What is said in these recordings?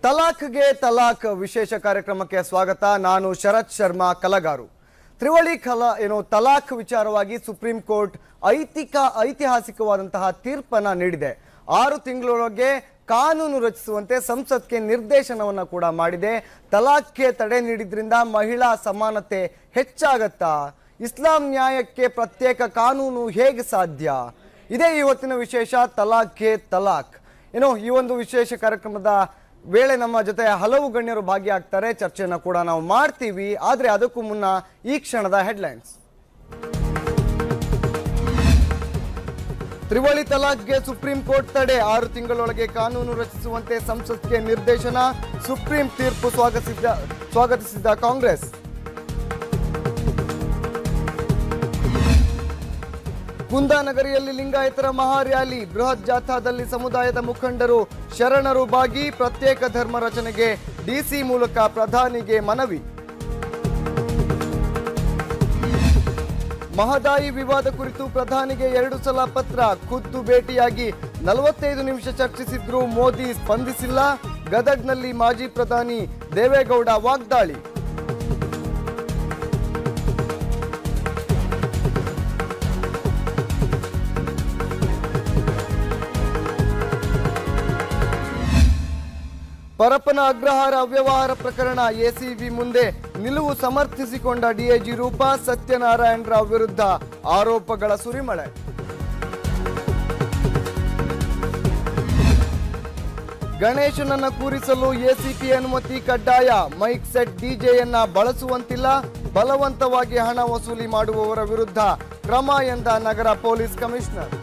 ತಲಾಖ್ಗೆ ತಲಾಖ್ ವಿಶೇಷ ಕಾರ್ಯಕ್ರಮಕ್ಕೆ ಸ್ವಾಗತ ನಾನು ಶರತ್ ಶರ್ಮಾ ಕಲಗಾರು ತ್ರಿವಳಿ ಕಲ ಏನು ತಲಾಖ್ ವಿಚಾರವಾಗಿ ಸುಪ್ರೀಂ ಕೋರ್ಟ್ ಐತಿಕ ಐತಿಹಾಸಿಕವಾದಂತಹ ತೀರ್ಪನ್ನ ನೀಡಿದೆ ಆರು ತಿಂಗಳೊಳಗೆ ಕಾನೂನು ರಚಿಸುವಂತೆ ಸಂಸತ್ಗೆ ನಿರ್ದೇಶನವನ್ನ ಕೂಡ ಮಾಡಿದೆ ತಲಾಖ್ಗೆ ತಡೆ ನೀಡಿದ್ರಿಂದ ಮಹಿಳಾ ಸಮಾನತೆ ಹೆಚ್ಚಾಗತ್ತಾ ಇಸ್ಲಾಂ ನ್ಯಾಯಕ್ಕೆ ಪ್ರತ್ಯೇಕ ಕಾನೂನು ಹೇಗೆ ಸಾಧ್ಯ ಇದೇ ಇವತ್ತಿನ ವಿಶೇಷ ತಲಾಖ್ಗೆ ತಲಾಖ್ ಏನು ಈ ಒಂದು ವಿಶೇಷ ಕಾರ್ಯಕ್ರಮದ ವೇಳೆ ನಮ್ಮ ಜೊತೆ ಹಲವು ಗಣ್ಯರು ಭಾಗಿಯಾಗ್ತಾರೆ ಚರ್ಚೆನ ಕೂಡ ನಾವು ಮಾಡ್ತೀವಿ ಆದ್ರೆ ಅದಕ್ಕೂ ಮುನ್ನ ಈ ಕ್ಷಣದ ಹೆಡ್ಲೈನ್ಸ್ ತ್ರಿವಳಿ ತಲಾಖ್ಗೆ ಸುಪ್ರೀಂ ಕೋರ್ಟ್ ತಡೆ ಆರು ತಿಂಗಳೊಳಗೆ ಕಾನೂನು ರಚಿಸುವಂತೆ ಸಂಸತ್ಗೆ ನಿರ್ದೇಶನ ಸುಪ್ರೀಂ ತೀರ್ಪು ಸ್ವಾಗತಿಸಿದ ಸ್ವಾಗತಿಸಿದ ಕಾಂಗ್ರೆಸ್ ಕುಂದಾನಗರಿಯಲ್ಲಿ ಲಿಂಗಾಯತರ ಮಹಾರ್ಯಾಲಿ ಬೃಹತ್ ಜಾಥಾದಲ್ಲಿ ಸಮುದಾಯದ ಮುಖಂಡರು ಶರಣರು ಭಾಗಿ ಪ್ರತ್ಯೇಕ ಧರ್ಮ ರಚನೆಗೆ ಡಿಸಿ ಮೂಲಕ ಪ್ರಧಾನಿಗೆ ಮನವಿ ಮಹದಾಯಿ ವಿವಾದ ಕುರಿತು ಪ್ರಧಾನಿಗೆ ಎರಡು ಸಲ ಪತ್ರ ಖುದ್ದು ಭೇಟಿಯಾಗಿ ನಲವತ್ತೈದು ನಿಮಿಷ ಚರ್ಚಿಸಿದ್ರು ಮೋದಿ ಸ್ಪಂದಿಸಿಲ್ಲ ಗದಗ್ನಲ್ಲಿ ಮಾಜಿ ಪ್ರಧಾನಿ ದೇವೇಗೌಡ ವಾಗ್ದಾಳಿ ಪರಪ್ಪನ ಅಗ್ರಹಾರ ಅವ್ಯವಹಾರ ಪ್ರಕರಣ ಎಸಿಬಿ ಮುಂದೆ ನಿಲುವು ಸಮರ್ಥಿಸಿಕೊಂಡ ಡಿಐಜಿ ರೂಪ ಸತ್ಯನಾರಾಯಣ ರಾವ್ ವಿರುದ್ಧ ಆರೋಪಗಳ ಸುರಿಮಳೆ ಗಣೇಶನನ್ನ ಕೂರಿಸಲು ಎಸಿಪಿ ಅನುಮತಿ ಕಡ್ಡಾಯ ಮೈಕ್ ಸೆಟ್ ಡಿಜೆಯನ್ನ ಬಳಸುವಂತಿಲ್ಲ ಬಲವಂತವಾಗಿ ಹಣ ವಸೂಲಿ ಮಾಡುವವರ ವಿರುದ್ಧ ಕ್ರಮ ಎಂದ ನಗರ ಪೊಲೀಸ್ ಕಮಿಷನರ್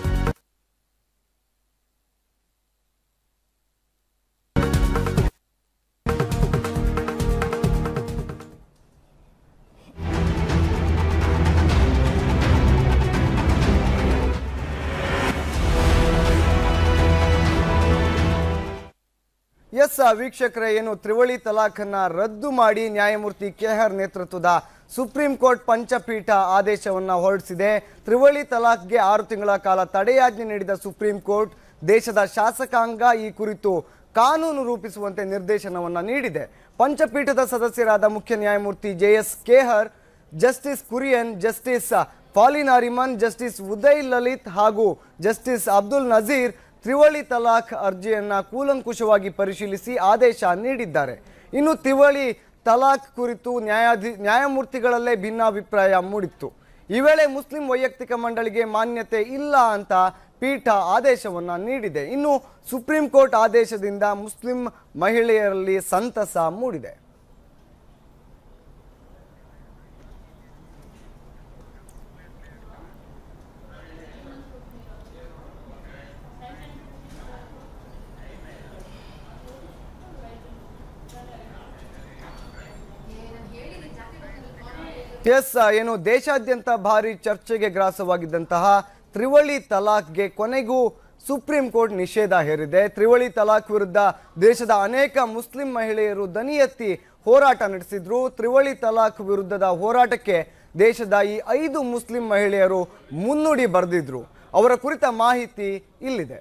ಎಸ್ ವೀಕ್ಷಕರೇ ಏನು ತ್ರಿವಳಿ ತಲಾಖನ್ನ ರದ್ದು ಮಾಡಿ ನ್ಯಾಯಮೂರ್ತಿ ಕೆಆರ್ ನೇತೃತ್ವದ ಸುಪ್ರೀಂ ಕೋರ್ಟ್ ಪಂಚಪೀಠ ಆದೇಶವನ್ನ ಹೊರಡಿಸಿದೆ ತ್ರಿವಳಿ ತಲಾಖ್ಗೆ ಆರು ತಿಂಗಳ ಕಾಲ ತಡೆಯಾಜ್ಞೆ ನೀಡಿದ ಸುಪ್ರೀಂ ಕೋರ್ಟ್ ದೇಶದ ಶಾಸಕಾಂಗ ಈ ಕುರಿತು ಕಾನೂನು ರೂಪಿಸುವಂತೆ ನಿರ್ದೇಶನವನ್ನ ನೀಡಿದೆ ಪಂಚಪೀಠದ ಸದಸ್ಯರಾದ ಮುಖ್ಯ ನ್ಯಾಯಮೂರ್ತಿ J S Khehar justice Kurian justice Fali Nariman justice Uday Lalit ಹಾಗೂ ಜಸ್ಟಿಸ್ ಅಬ್ದುಲ್ ನಜೀರ್ ತ್ರಿವಳಿ ತಲಾಖ್ ಅರ್ಜಿಯನ್ನ ಕೂಲಂಕುಷವಾಗಿ ಪರಿಶೀಲಿಸಿ ಆದೇಶ ನೀಡಿದ್ದಾರೆ ಇನ್ನು ತ್ರಿವಳಿ ತಲಾಖ್ ಕುರಿತು ನ್ಯಾಯಾಧಿ ನ್ಯಾಯಮೂರ್ತಿಗಳಲ್ಲೇ ಭಿನ್ನಾಭಿಪ್ರಾಯ ಮೂಡಿತ್ತು ಈ ವೇಳೆ ಮುಸ್ಲಿಂ ವೈಯಕ್ತಿಕ ಮಂಡಳಿಗೆ ಮಾನ್ಯತೆ ಇಲ್ಲ ಅಂತ ಪೀಠ ಆದೇಶವನ್ನ ನೀಡಿದೆ ಇನ್ನು ಸುಪ್ರೀಂ ಕೋರ್ಟ್ ಆದೇಶದಿಂದ ಮುಸ್ಲಿಂ ಮಹಿಳೆಯರಲ್ಲಿ ಸಂತಸ ಮೂಡಿದೆ ಎಸ್ ಏನು ದೇಶಾದ್ಯಂತ ಭಾರಿ ಚರ್ಚೆಗೆ ಗ್ರಾಸವಾಗಿದ್ದಂತಹ ತ್ರಿವಳಿ ತಲಾಖ್ಗೆ ಕೊನೆಗೂ ಸುಪ್ರೀಂ ಕೋರ್ಟ್ ನಿಷೇಧ ಹೇರಿದೆ ತ್ರಿವಳಿ ತಲಾಖ್ ವಿರುದ್ಧ ದೇಶದ ಅನೇಕ ಮುಸ್ಲಿಂ ಮಹಿಳೆಯರು ದನಿ ಎತ್ತಿ ಹೋರಾಟ ನಡೆಸಿದ್ರು ತ್ರಿವಳಿ ತಲಾಖ್ ವಿರುದ್ಧದ ಹೋರಾಟಕ್ಕೆ ದೇಶದ ಈ ಐದು ಮುಸ್ಲಿಂ ಮಹಿಳೆಯರು ಮುನ್ನುಡಿ ಬರೆದಿದ್ರು ಅವರ ಕುರಿತ ಮಾಹಿತಿ ಇಲ್ಲಿದೆ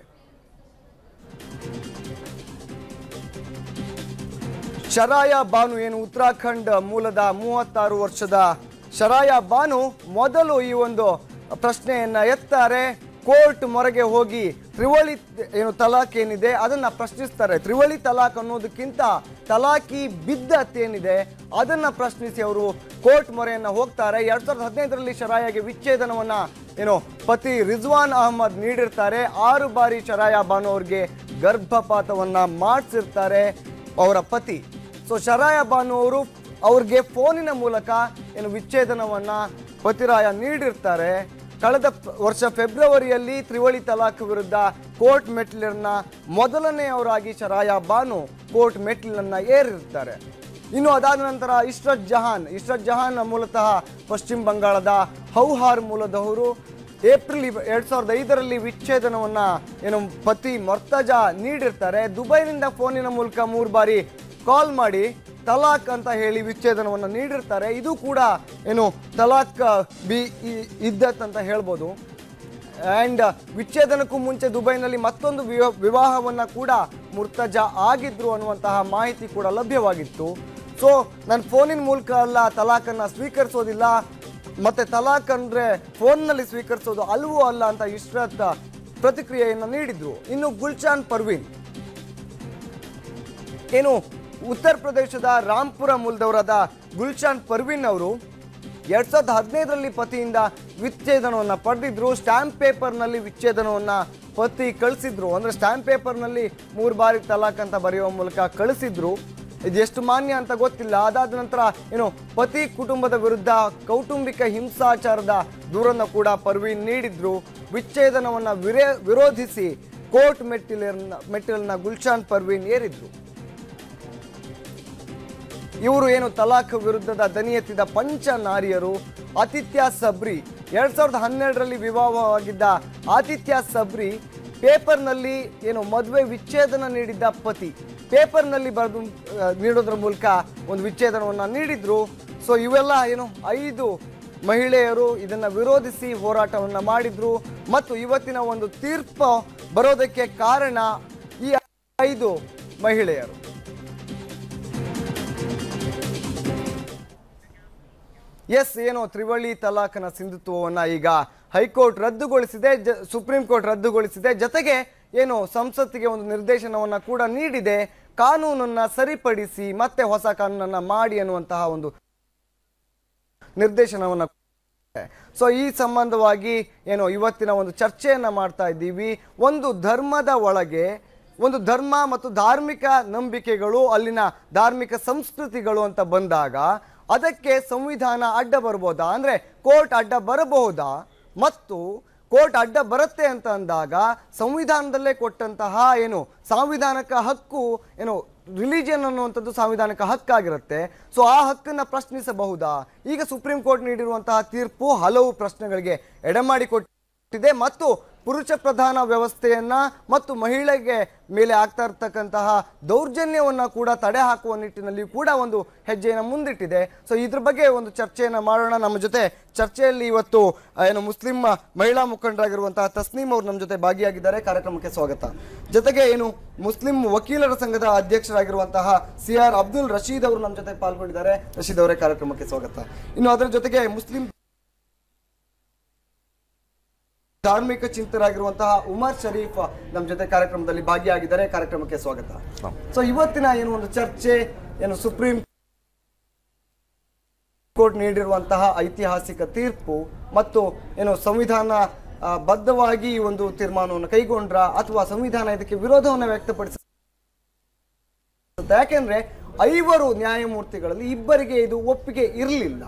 ಶರಾಯ ಬಾನು ಏನು ಉತ್ತರಾಖಂಡ್ ಮೂಲದ ಮೂವತ್ತಾರು ವರ್ಷದ ಶರಾಯ ಬಾನು ಮೊದಲು ಈ ಒಂದು ಪ್ರಶ್ನೆಯನ್ನ ಎತ್ತಾರೆ ಕೋರ್ಟ್ ಮೊರೆಗೆ ಹೋಗಿ ತ್ರಿವಳಿ ಏನು ತಲಾಕ್ ಏನಿದೆ ಅದನ್ನ ಪ್ರಶ್ನಿಸ್ತಾರೆ ತ್ರಿವಳಿ ತಲಾಕ್ ಅನ್ನೋದಕ್ಕಿಂತ ತಲಾಕಿ ಬಿದ್ದತ್ ಏನಿದೆ ಅದನ್ನ ಪ್ರಶ್ನಿಸಿ ಅವರು ಕೋರ್ಟ್ ಮೊರೆಯನ್ನ ಹೋಗ್ತಾರೆ ಎರಡ್ ಸಾವಿರದ ಹದಿನೈದರಲ್ಲಿ ಶರಾಯಗೆ ವಿಚ್ಛೇದನವನ್ನ ಏನು ಪತಿ ರಿಜ್ವಾನ್ ಅಹಮದ್ ನೀಡಿರ್ತಾರೆ ಆರು ಬಾರಿ ಶರಾಯ ಬಾನು ಅವ್ರಿಗೆ ಗರ್ಭಪಾತವನ್ನ ಮಾಡಿಸಿರ್ತಾರೆ ಅವರ ಪತಿ ಸೊ ಶರಾಯ ಬಾನು ಅವರು ಅವ್ರಿಗೆ ಫೋನಿನ ಮೂಲಕ ಏನು ವಿಚ್ಛೇದನವನ್ನ ಪತಿರಾಯ ನೀಡಿರ್ತಾರೆ ಕಳೆದ ಪ- ವರ್ಷ ಫೆಬ್ರವರಿಯಲ್ಲಿ ತ್ರಿವಳಿ ತಲಾಖ್ ವಿರುದ್ಧ ಕೋರ್ಟ್ ಮೆಟ್ಲನ್ನ ಮೊದಲನೆಯವರಾಗಿ ಶರಾಯ ಬಾನು ಕೋರ್ಟ್ ಮೆಟ್ಲನ್ನ ಏರಿರ್ತಾರೆ ಇನ್ನು ಅದಾದ ನಂತರ ಇಶ್ರತ್ ಜಹಾನ್ ಇಶ್ರತ್ ಜಹಾನ್ ಮೂಲತಃ ಪಶ್ಚಿಮ ಬಂಗಾಳದ ಹೌಹಾರ್ ಮೂಲದವರು ಏಪ್ರಿಲ್ ಇವ- ಎರಡ್ ಸಾವಿರದ ಐದರಲ್ಲಿ ವಿಚ್ಛೇದನವನ್ನ ಏನು ಪತಿ ಮೊರ್ತಜಾ ನೀಡಿರ್ತಾರೆ ದುಬೈನಿಂದ ಫೋನಿನ ಮೂಲಕ ಮೂರು ಬಾರಿ ಕಾಲ್ ಮಾಡಿ ತಲಾಕ್ ಅಂತ ಹೇಳಿ ವಿಚ್ಛೇದನವನ್ನು ನೀಡಿರ್ತಾರೆ ಇದು ಕೂಡ ಏನು ತಲಾಕ್ ಬಿ ಇ- ಇದ್ದತ್ ಅಂತ ಹೇಳ್ಬೋದು ಆ್ಯಂಡ್ ವಿಚ್ಛೇದನಕ್ಕೂ ಮುಂಚೆ ದುಬೈನಲ್ಲಿ ಮತ್ತೊಂದು ವಿವ- ವಿವಾಹವನ್ನ ಕೂಡ ಮುರ್ತಜಾ ಆಗಿದ್ರು ಅನ್ನುವಂತಹ ಮಾಹಿತಿ ಕೂಡ ಲಭ್ಯವಾಗಿತ್ತು ಸೊ ನಾನು ಫೋನಿನ ಮೂಲಕ ಅಲ್ಲ ತಲಾಖನ್ನ ಸ್ವೀಕರಿಸೋದಿಲ್ಲ ಮತ್ತೆ ತಲಾಖ್ ಅಂದ್ರೆ ಫೋನ್ನಲ್ಲಿ ಸ್ವೀಕರಿಸೋದು ಅಲ್ವೂ ಅಲ್ಲ ಅಂತ ಇಶ್ರತ್ ಪ್ರತಿಕ್ರಿಯೆಯನ್ನು ನೀಡಿದ್ರು ಇನ್ನು ಗುಲ್ಚಾನ್ ಪರ್ವೀನ್ ಏನು ಉತ್ತರ ಪ್ರದೇಶದ ರಾಂಪುರ ಮೂಲದವರಾದ ಗುಲ್ಶಾನ್ ಪರ್ವೀನ್ ಅವರು ಎರಡ್ ಸಾವಿರದ ಹದಿನೈದರಲ್ಲಿ ಪತಿಯಿಂದ ವಿಚ್ಛೇದನವನ್ನ ಪಡೆದಿದ್ರು ಸ್ಟಾಂಪ್ ಪೇಪರ್ನಲ್ಲಿ ವಿಚ್ಛೇದನವನ್ನ ಪತಿ ಕಳಿಸಿದ್ರು ಅಂದ್ರೆ ಸ್ಟಾಂಪ್ ಪೇಪರ್ನಲ್ಲಿ ಮೂರು ಬಾರಿ ತಲಾಕ್ ಅಂತ ಬರೆಯುವ ಮೂಲಕ ಕಳಿಸಿದ್ರು ಇದು ಎಷ್ಟು ಮಾನ್ಯ ಅಂತ ಗೊತ್ತಿಲ್ಲ ಅದಾದ ನಂತರ ಏನು ಪತಿ ಕುಟುಂಬದ ವಿರುದ್ಧ ಕೌಟುಂಬಿಕ ಹಿಂಸಾಚಾರದ ದೂರನ್ನು ಕೂಡ ಪರ್ವೀನ್ ನೀಡಿದ್ರು ವಿಚ್ಛೇದನವನ್ನ ವಿರೇ ವಿರೋಧಿಸಿ ಕೋರ್ಟ್ ಮೆಟ್ಟಿಲನ್ನ ಮೆಟ್ಟಿಲನ್ನ ಗುಲ್ಶಾನ್ ಪರ್ವೀನ್ ಏರಿದ್ರು ಇವರು ಏನು ತಲಾಖ್ ವಿರುದ್ಧದ ದನಿ ಎತ್ತಿದ ಪಂಚ ನಾರಿಯರು ಆತಿಥ್ಯ ಸಬ್ರಿ ಎರಡ್ ಸಾವಿರದ ಹನ್ನೆರಡರಲ್ಲಿ ವಿವಾಹವಾಗಿದ್ದ ಆತಿಥ್ಯ ಸಬ್ರಿ ಪೇಪರ್ನಲ್ಲಿ ಏನು ಮದುವೆ ವಿಚ್ಛೇದನ ನೀಡಿದ್ದ ಪತಿ ಪೇಪರ್ನಲ್ಲಿ ಬರೆದು ಆ, ನೀಡೋದ್ರ ಮೂಲಕ ಒಂದು ವಿಚ್ಛೇದನವನ್ನು ನೀಡಿದ್ರು ಸೊ ಇವೆಲ್ಲ ಏನು ಐದು ಮಹಿಳೆಯರು ಇದನ್ನ ವಿರೋಧಿಸಿ ಹೋರಾಟವನ್ನ ಮಾಡಿದ್ರು ಮತ್ತು ಇವತ್ತಿನ ಒಂದು ತೀರ್ಪು ಬರೋದಕ್ಕೆ ಕಾರಣ ಈ ಐದು ಮಹಿಳೆಯರು ಎಸ್ ಏನು ತ್ರಿವಳಿ ತಲಾಖನ ಸಿಂಧುತ್ವವನ್ನ ಈಗ ಹೈಕೋರ್ಟ್ ರದ್ದುಗೊಳಿಸಿದೆ ಜ ಸುಪ್ರೀಂ ಕೋರ್ಟ್ ರದ್ದುಗೊಳಿಸಿದೆ ಜೊತೆಗೆ ಏನು ಸಂಸತ್ತಿಗೆ ಒಂದು ನಿರ್ದೇಶನವನ್ನ ಕೂಡ ನೀಡಿದೆ ಕಾನೂನನ್ನ ಸರಿಪಡಿಸಿ ಮತ್ತೆ ಹೊಸ ಕಾನೂನನ್ನ ಮಾಡಿ ಅನ್ನುವಂತಹ ಒಂದು ನಿರ್ದೇಶನವನ್ನ ಸೊ ಈ ಸಂಬಂಧವಾಗಿ ಏನು ಇವತ್ತಿನ ಒಂದು ಚರ್ಚೆಯನ್ನ ಮಾಡ್ತಾ ಇದ್ದೀವಿ ಒಂದು ಧರ್ಮದ ಒಳಗೆ ಒಂದು ಧರ್ಮ ಮತ್ತು ಧಾರ್ಮಿಕ ನಂಬಿಕೆಗಳು ಅಲ್ಲಿನ ಧಾರ್ಮಿಕ ಸಂಸ್ಕೃತಿಗಳು ಅಂತ ಬಂದಾಗ ಅದಕ್ಕೆ ಸಂವಿಧಾನ ಅಡ್ಡ ಬರ್ಬೋದಾ ಅಂದ್ರೆ ಕೋರ್ಟ್ ಅಡ್ಡ ಬರಬಹುದಾ ಮತ್ತು ಕೋರ್ಟ್ ಅಡ್ಡ ಬರುತ್ತೆ ಅಂತ ಅಂದಾಗ ಸಂವಿಧಾನದಲ್ಲೇ ಕೊಟ್ಟಂತಹ ಏನು ಸಾಂವಿಧಾನಿಕ ಹಕ್ಕು ಏನು ರಿಲಿಜಿಯನ್ ಅನ್ನುವಂಥದ್ದು ಸಾಂವಿಧಾನಿಕ ಹಕ್ಕಾಗಿರುತ್ತೆ ಸೊ ಆ ಹಕ್ಕನ್ನು ಪ್ರಶ್ನಿಸಬಹುದಾ ಈಗ ಸುಪ್ರೀಂ ಕೋರ್ಟ್ ನೀಡಿರುವಂತಹ ತೀರ್ಪು ಹಲವು ಪ್ರಶ್ನೆಗಳಿಗೆ ಎಡೆಮಾಡಿಕೊಟ್ಟಿದೆ ಮತ್ತು ಪುರುಷ ಪ್ರಧಾನ ವ್ಯವಸ್ಥೆಯನ್ನ ಮತ್ತು ಮಹಿಳೆಗೆ ಮೇಲೆ ಆಗ್ತಾ ಇರ್ತಕ್ಕಂತಹ ದೌರ್ಜನ್ಯವನ್ನ ಕೂಡ ತಡೆ ಹಾಕುವ ನಿಟ್ಟಿನಲ್ಲಿ ಕೂಡ ಒಂದು ಹೆಜ್ಜೆಯನ್ನು ಮುಂದಿಟ್ಟಿದೆ ಸೊ ಇದ್ರ ಬಗ್ಗೆ ಒಂದು ಚರ್ಚೆಯನ್ನ ಮಾಡೋಣ ನಮ್ಮ ಜೊತೆ ಚರ್ಚೆಯಲ್ಲಿ ಇವತ್ತು ಆ, ಏನು ಮುಸ್ಲಿಂ ಮಹಿಳಾ ಮುಖಂಡರಾಗಿರುವಂತಹ ತಸ್ನೀಮ್ ಅವರು ನಮ್ಮ ಜೊತೆ ಭಾಗಿಯಾಗಿದ್ದಾರೆ ಕಾರ್ಯಕ್ರಮಕ್ಕೆ ಸ್ವಾಗತ ಜೊತೆಗೆ ಏನು ಮುಸ್ಲಿಂ ವಕೀಲರ ಸಂಘದ ಅಧ್ಯಕ್ಷರಾಗಿರುವಂತಹ ಸಿ ಆರ್ ಅಬ್ದುಲ್ ರಶೀದ್ ಅವರು ನಮ್ಮ ಜೊತೆ ಪಾಲ್ಗೊಂಡಿದ್ದಾರೆ ರಶೀದ್ ಅವರೇ ಕಾರ್ಯಕ್ರಮಕ್ಕೆ ಸ್ವಾಗತ ಇನ್ನು ಅದರ ಜೊತೆಗೆ ಮುಸ್ಲಿಂ ಧಾರ್ಮಿಕ ಚಿಂತರಾಗಿರುವಂತಹ ಉಮರ್ ಶರೀಫ್ ನಮ್ಮ ಜೊತೆ ಕಾರ್ಯಕ್ರಮದಲ್ಲಿ ಭಾಗಿಯಾಗಿದ್ದಾರೆ ಕಾರ್ಯಕ್ರಮಕ್ಕೆ ಸ್ವಾಗತ ಸೊ ಇವತ್ತಿನ ಏನು ಒಂದು ಚರ್ಚೆ ಏನು ಸುಪ್ರೀಂ ಕೋರ್ಟ್ ನೀಡಿರುವಂತಹ ಐತಿಹಾಸಿಕ ತೀರ್ಪು ಮತ್ತು ಏನು ಸಂವಿಧಾನ ಆ, ಬದ್ಧವಾಗಿ ಈ ಒಂದು ತೀರ್ಮಾನವನ್ನು ಕೈಗೊಂಡ್ರ ಅಥವಾ ಸಂವಿಧಾನ ಇದಕ್ಕೆ ವಿರೋಧವನ್ನು ವ್ಯಕ್ತಪಡಿಸ ಯಾಕೆಂದ್ರೆ ಐವರು ನ್ಯಾಯಮೂರ್ತಿಗಳಲ್ಲಿ ಇಬ್ಬರಿಗೆ ಇದು ಒಪ್ಪಿಗೆ ಇರಲಿಲ್ಲ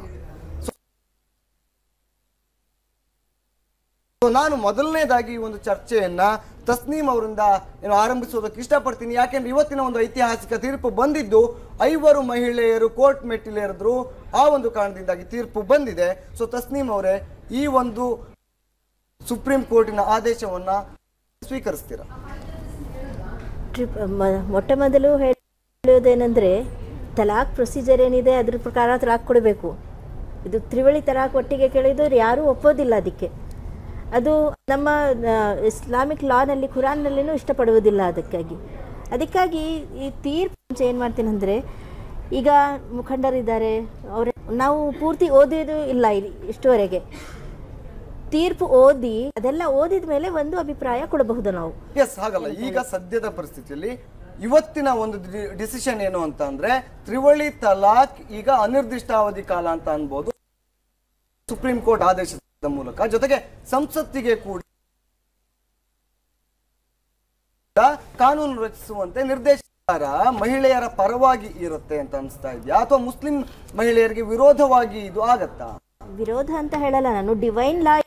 ಸೊ ನಾನು ಮೊದಲನೇದಾಗಿ ಈ ಒಂದು ಚರ್ಚೆಯನ್ನ ತಸ್ನೀಮ್ ಅವರಿಂದ ಏನು ಆರಂಭಿಸೋದಕ್ಕೆ ಇಷ್ಟಪಡ್ತೀನಿ ಯಾಕೆಂದ್ರೆ ಇವತ್ತಿನ ಒಂದು ಐತಿಹಾಸಿಕ ತೀರ್ಪು ಬಂದಿದ್ದು ಐವರು ಮಹಿಳೆಯರು ಕೋರ್ಟ್ ಮೆಟ್ಟಿಲೇರಿದ್ರು ಆ ಒಂದು ಕಾರಣದಿಂದಾಗಿ ತೀರ್ಪು ಬಂದಿದೆ ಸೊ ತಸ್ನೀಮ್ ಅವರೇ ಈ ಒಂದು ಸುಪ್ರೀಂ ಕೋರ್ಟಿನ ಆದೇಶವನ್ನ ಸ್ವೀಕರಿಸ್ತೀರಾ ಟ್ರಿಪ್ ಮ- ಮೊಟ್ಟ ಮೊದಲು ಹೇಳುವುದೇನೆಂದರೆ ತಲಾಕ್ ಪ್ರೊಸೀಜರ್ ಏನಿದೆ ಅದ್ರ ಪ್ರಕಾರ ತಲಾಕ್ ಕೊಡಬೇಕು ಇದು ತ್ರಿವಳಿ ತಲಾಕ್ ಒಟ್ಟಿಗೆ ಕೇಳಿದ್ರು ಯಾರೂ ಒಪ್ಪೋದಿಲ್ಲ ಅದಕ್ಕೆ ಅದು ನಮ್ಮ ಆ, ಇಸ್ಲಾಮಿಕ್ ಲಾನಲ್ಲಿ ಖುರಾನ್ನಲ್ಲಿನೂ ಇಷ್ಟಪಡುವುದಿಲ್ಲ ಅದಕ್ಕಾಗಿ ಅದಕ್ಕಾಗಿ ಈ ತೀರ್ಪು ಏನು ಮಾಡ್ತೀನಿ ಅಂದರೆ ಈಗ ಮುಖಂಡರಿದ್ದಾರೆ ಅವರ ನಾವು ಪೂರ್ತಿ ಓದಿದ್ದು ಇಲ್ಲ ಇಲ್ಲಿ ಇಷ್ಟುವರೆಗೆ ತೀರ್ಪು ಓದಿ ಅದೆಲ್ಲ ಓದಿದ ಮೇಲೆ ಒಂದು ಅಭಿಪ್ರಾಯ ಕೊಡಬಹುದು ನಾವು ಎಸ್ ಹಾಗಲ್ಲ ಈಗ ಸದ್ಯದ ಪರಿಸ್ಥಿತಿಯಲ್ಲಿ ಇವತ್ತಿನ ಒಂದು ಡಿಸಿಷನ್ ಏನು ಅಂತ ಅಂದ್ರೆ ತ್ರಿವಳಿ ತಲಾಕ್ ಈಗ ಅನಿರ್ದಿಷ್ಟಾವಧಿ ಕಾಲ ಅಂತ ಅನ್ಬೋದು ಸುಪ್ರೀಂ ಕೋರ್ಟ್ ಆದೇಶದ ಮೂಲಕ ಜೊತೆಗೆ ಸಂಸತ್ತಿಗೆ ಕೂಡ ಕಾನೂನು ರಚಿಸುವಂತೆ ನಿರ್ದೇಶನ ಮಹಿಳೆಯರ ಪರವಾಗಿ ಇರುತ್ತೆ ಅಂತ ಅನಿಸ್ತಾ ಇದೆಯಾ ಅಥವಾ ಮುಸ್ಲಿಂ ಮಹಿಳೆಯರಿಗೆ ವಿರೋಧವಾಗಿ ಇದು ಆಗತ್ತಾ ವಿರೋಧ ಅಂತ ಹೇಳಲ್ಲ ನಾನು ಡಿವೈನ್ ಲಾ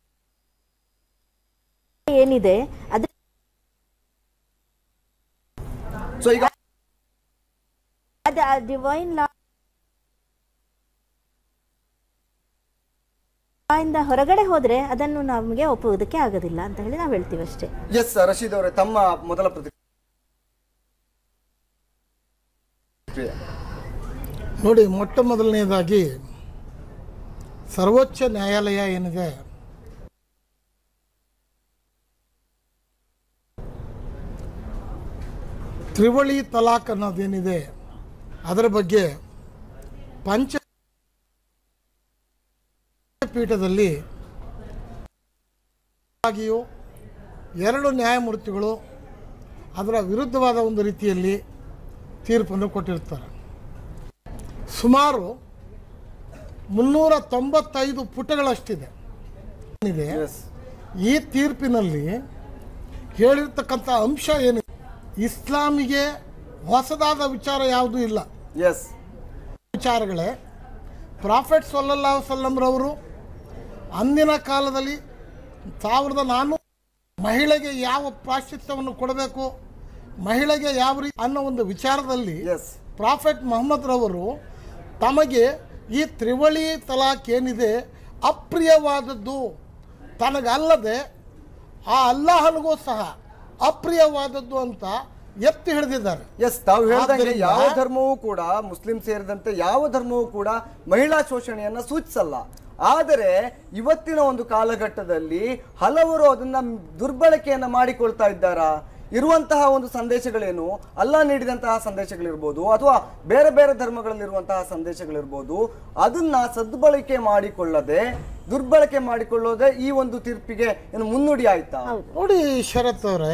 ಏನಿದೆ ಅದು ಸೊ ಈಗ ಅದು ಆ ಡಿವೈನ್ ಲಾ ಇಂದ ಹೊರಗಡೆ ಹೋದ್ರೆ ಅದನ್ನು ನಮಗೆ ಒಪ್ಪುವುದಕ್ಕೆ ಆಗೋದಿಲ್ಲ ಅಂತ ಹೇಳಿ ನಾವು ಹೇಳ್ತೀವಿ ಅಷ್ಟೇ ಎಸ್ ರಶೀದ್ ಅವರೇ ತಮ್ಮ ಮೊದಲ ಪ್ರತಿಕ್ರಿಯೆ ನೋಡಿ ಮೊಟ್ಟ ಮೊದಲನೇದಾಗಿ ಸರ್ವೋಚ್ಚ ನ್ಯಾಯಾಲಯ ಏನಿದೆ ತ್ರಿವಳಿ ತಲಾಕ್ ಅನ್ನೋದೇನಿದೆ ಅದರ ಬಗ್ಗೆ ಪಂಚ ಪೀಠದಲ್ಲಿ ಆಗಿಯೂ ಎರಡು ನ್ಯಾಯಮೂರ್ತಿಗಳು ಅದರ ವಿರುದ್ಧವಾದ ಒಂದು ರೀತಿಯಲ್ಲಿ ತೀರ್ಪನ್ನು ಕೊಟ್ಟಿರ್ತಾರೆ ಸುಮಾರು ಮುನ್ನೂರ ತೊಂಬತ್ತೈದು ಪುಟಗಳಷ್ಟಿದೆ ಇದೆ ಎಸ್ ಈ ತೀರ್ಪಿನಲ್ಲಿ ಹೇಳಿರ್ತಕ್ಕಂಥ ಅಂಶ ಏನಿದೆ ಇಸ್ಲಾಮಿಗೆ ಹೊಸದಾದ ವಿಚಾರ ಯಾವುದೂ ಇಲ್ಲ ಎಸ್ ವಿಚಾರಗಳೇ ಪ್ರಾಫೆಟ್ ಸೊಲ್ಲಲ್ಲಾ ವಸಲ್ಲಂರವರು ಅಂದಿನ ಕಾಲದಲ್ಲಿ ಸಾವಿರದ ನಾನ್ನೂರು ಮಹಿಳೆಗೆ ಯಾವ ಪ್ರಾಶ್ಚಿತ್ಯವನ್ನು ಕೊಡಬೇಕು ಮಹಿಳೆಗೆ ಯಾವ ರೀತಿ ಅನ್ನೋ ಒಂದು ವಿಚಾರದಲ್ಲಿ ಎಸ್ ಪ್ರಾಫೆಟ್ ಮೊಹಮ್ಮದ್ ರವರು ತಮಗೆ ಈ ತ್ರಿವಳಿ ತಲಾಕ್ ಏನಿದೆ ಅಪ್ರಿಯವಾದದ್ದು ತನಗಲ್ಲದೆ ಆ ಅಲ್ಲಾಹನಿಗೂ ಸಹ ಅಪ್ರಿಯವಾದದ್ದು ಅಂತ ಎತ್ತಿ ಹಿಡಿದಿದ್ದಾರೆ ಎಸ್ ತಾವು ಹೇಳ್ದಂಗೆ ಆದ್ದರಿಂದ- ಯಾವ ಧರ್ಮವೂ ಕೂಡ ಮುಸ್ಲಿಂ ಸೇರಿದಂತೆ ಯಾವ ಧರ್ಮವೂ ಕೂಡ ಮಹಿಳಾ ಶೋಷಣೆಯನ್ನ ಸೂಚಿಸಲ್ಲ ಆದರೆ ಇವತ್ತಿನ ಒಂದು ಕಾಲಘಟ್ಟದಲ್ಲಿ ಹಲವರು ಅದನ್ನ ದುರ್ಬಳಕೆಯನ್ನ ಮಾಡಿಕೊಳ್ತಾ ಇದ್ದಾರಾ ಇರುವಂತಹ ಒಂದು ಸಂದೇಶಗಳೇನು ಅಲ್ಲ ನೀಡಿದಂತಹ ಸಂದೇಶಗಳಿರ್ಬೋದು ಅಥವಾ ಬೇರೆ ಬೇರೆ ಧರ್ಮಗಳಲ್ಲಿರುವಂತಹ ಸಂದೇಶಗಳಿರ್ಬೋದು ಅದನ್ನ ಸದ್ಬಳಕೆ ಮಾಡಿಕೊಳ್ಳದೆ ದುರ್ಬಳಕೆ ಮಾಡಿಕೊಳ್ಳೋದೇ ಈ ಒಂದು ತೀರ್ಪಿಗೆ ಏನು ಮುನ್ನುಡಿ ಆಯ್ತಾ ನೋಡಿ ಶರತ್ ಅವರೇ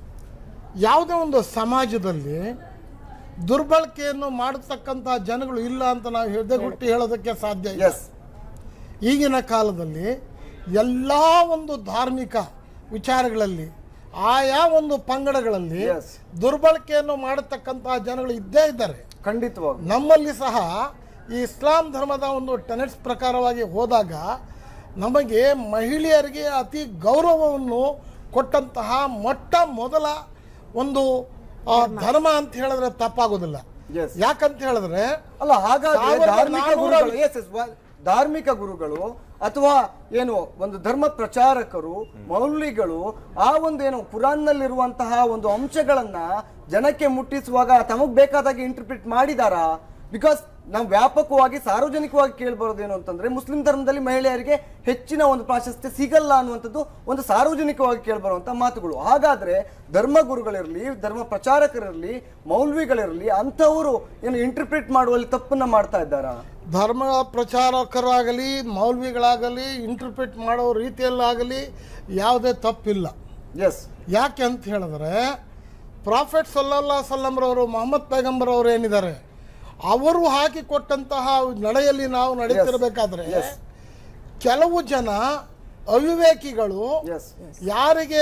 ಯಾವುದೇ ಒಂದು ಸಮಾಜದಲ್ಲಿ ದುರ್ಬಳಕೆಯನ್ನು ಮಾಡತಕ್ಕಂಥ ಜನಗಳು ಇಲ್ಲ ಅಂತ ನಾವು ಹೆದೆಗುಟ್ಟಿ ಹೇಳೋದಕ್ಕೆ ಸಾಧ್ಯ ಇಲ್ಲ ಎಸ್ ಈಗಿನ ಕಾಲದಲ್ಲಿ ಎಲ್ಲ ಒಂದು ಧಾರ್ಮಿಕ ವಿಚಾರಗಳಲ್ಲಿ ಆಯಾ ಒಂದು ಪಂಗಡಗಳಲ್ಲಿ Yes. ದುರ್ಬಳಕೆಯನ್ನು ಮಾಡತಕ್ಕಂತಹ ಜನಗಳು ಇದ್ದೇ ಇದ್ದಾರೆ ಖಂಡಿತವಾಗಿ ನಮ್ಮಲ್ಲಿ ಸಹ ಈ ಇಸ್ಲಾಂ ಧರ್ಮದ ಒಂದು ಟೆನೆಟ್ಸ್ ಪ್ರಕಾರವಾಗಿ ಹೋದಾಗ ನಮಗೆ ಮಹಿಳೆಯರಿಗೆ ಅತಿ ಗೌರವವನ್ನು ಕೊಟ್ಟಂತಹ ಮೊಟ್ಟ ಮೊದಲ ಒಂದು ಆ, ಧರ್ಮ ಅಂತ ಹೇಳಿದ್ರೆ ತಪ್ಪಾಗೋದಿಲ್ಲ Yes. ಯಾಕಂತ ಹೇಳಿದ್ರೆ ಅಲ್ಲ ಹಾಗಾದ್ರೆ ಸಾವಿರದ ಧಾರ್ಮಿಕ ನಾನ್ನೂರ- ಗುರುಗಳು yes, yes, ವ- ಧಾರ್ಮಿಕ ಗುರುಗಳು ಅಥವಾ ಏನು ಒಂದು ಧರ್ಮ ಪ್ರಚಾರಕರು ಮೌಲ್ವಿಗಳು ಆ ಒಂದು ಏನು ಕುರಾನ್ನಲ್ಲಿರುವಂತಹ ಒಂದು ಅಂಶಗಳನ್ನ ಜನಕ್ಕೆ ಮುಟ್ಟಿಸುವಾಗ ತಮಗ್ ಬೇಕಾದಾಗೆ ಇಂಟರ್ಪ್ರಿಟ್ ಮಾಡಿದಾರಾ ಬಿಕಾಸ್ ನಾವು ವ್ಯಾಪಕವಾಗಿ ಸಾರ್ವಜನಿಕವಾಗಿ ಕೇಳ್ಬರೋದೇನು ಅಂತಂದ್ರೆ ಮುಸ್ಲಿಂ ಧರ್ಮದಲ್ಲಿ ಮಹಿಳೆಯರಿಗೆ ಹೆಚ್ಚಿನ ಒಂದು ಪ್ರಾಶಸ್ತ್ಯ ಸಿಗಲ್ಲ ಅನ್ನುವಂಥದ್ದು ಒಂದು ಸಾರ್ವಜನಿಕವಾಗಿ ಕೇಳ್ಬರುವಂತ ಮಾತುಗಳು ಹಾಗಾದ್ರೆ ಧರ್ಮಗುರುಗಳಿರಲಿ ಧರ್ಮ ಪ್ರಚಾರಕರಿರಲಿ ಮೌಲ್ವಿಗಳಿರಲಿ ಅಂಥವರು ಏನು ಇಂಟರ್ಪ್ರಿಟ್ ಮಾಡುವಲ್ಲಿ ತಪ್ಪನ್ನ ಮಾಡ್ತಾ ಇದ್ದಾರಾ ಧರ್ಮ ಪ್ರಚಾರಕರಾಗಲಿ ಮೌಲ್ವಿಗಳಾಗಲಿ ಇಂಟರ್ಪ್ರಿಟ್ ಮಾಡೋ ರೀತಿಯಲ್ಲಾಗಲಿ ಯಾವುದೇ ತಪ್ಪಿಲ್ಲ ಎಸ್ ಯಾಕೆ ಅಂತ ಹೇಳಿದ್ರೆ ಪ್ರಾಫೆಟ್ ಸಲ್ಲಲ್ಲಾ ಸಲ್ಲಂರವರು ಮೊಹಮ್ಮದ್ ಪೈಗಂಬರ್ ಅವರು ಏನಿದ್ದಾರೆ ಅವರು ಹಾಕಿಕೊಟ್ಟಂತಹ ನಡೆಯಲ್ಲಿ ನಾವು ನಡೀತಿರ್ಬೇಕಾದ್ರೆ Yes. ಕೆಲವು ಜನ ಅವಿವೇಕಿಗಳು ಎಸ್ ಯಾರಿಗೆ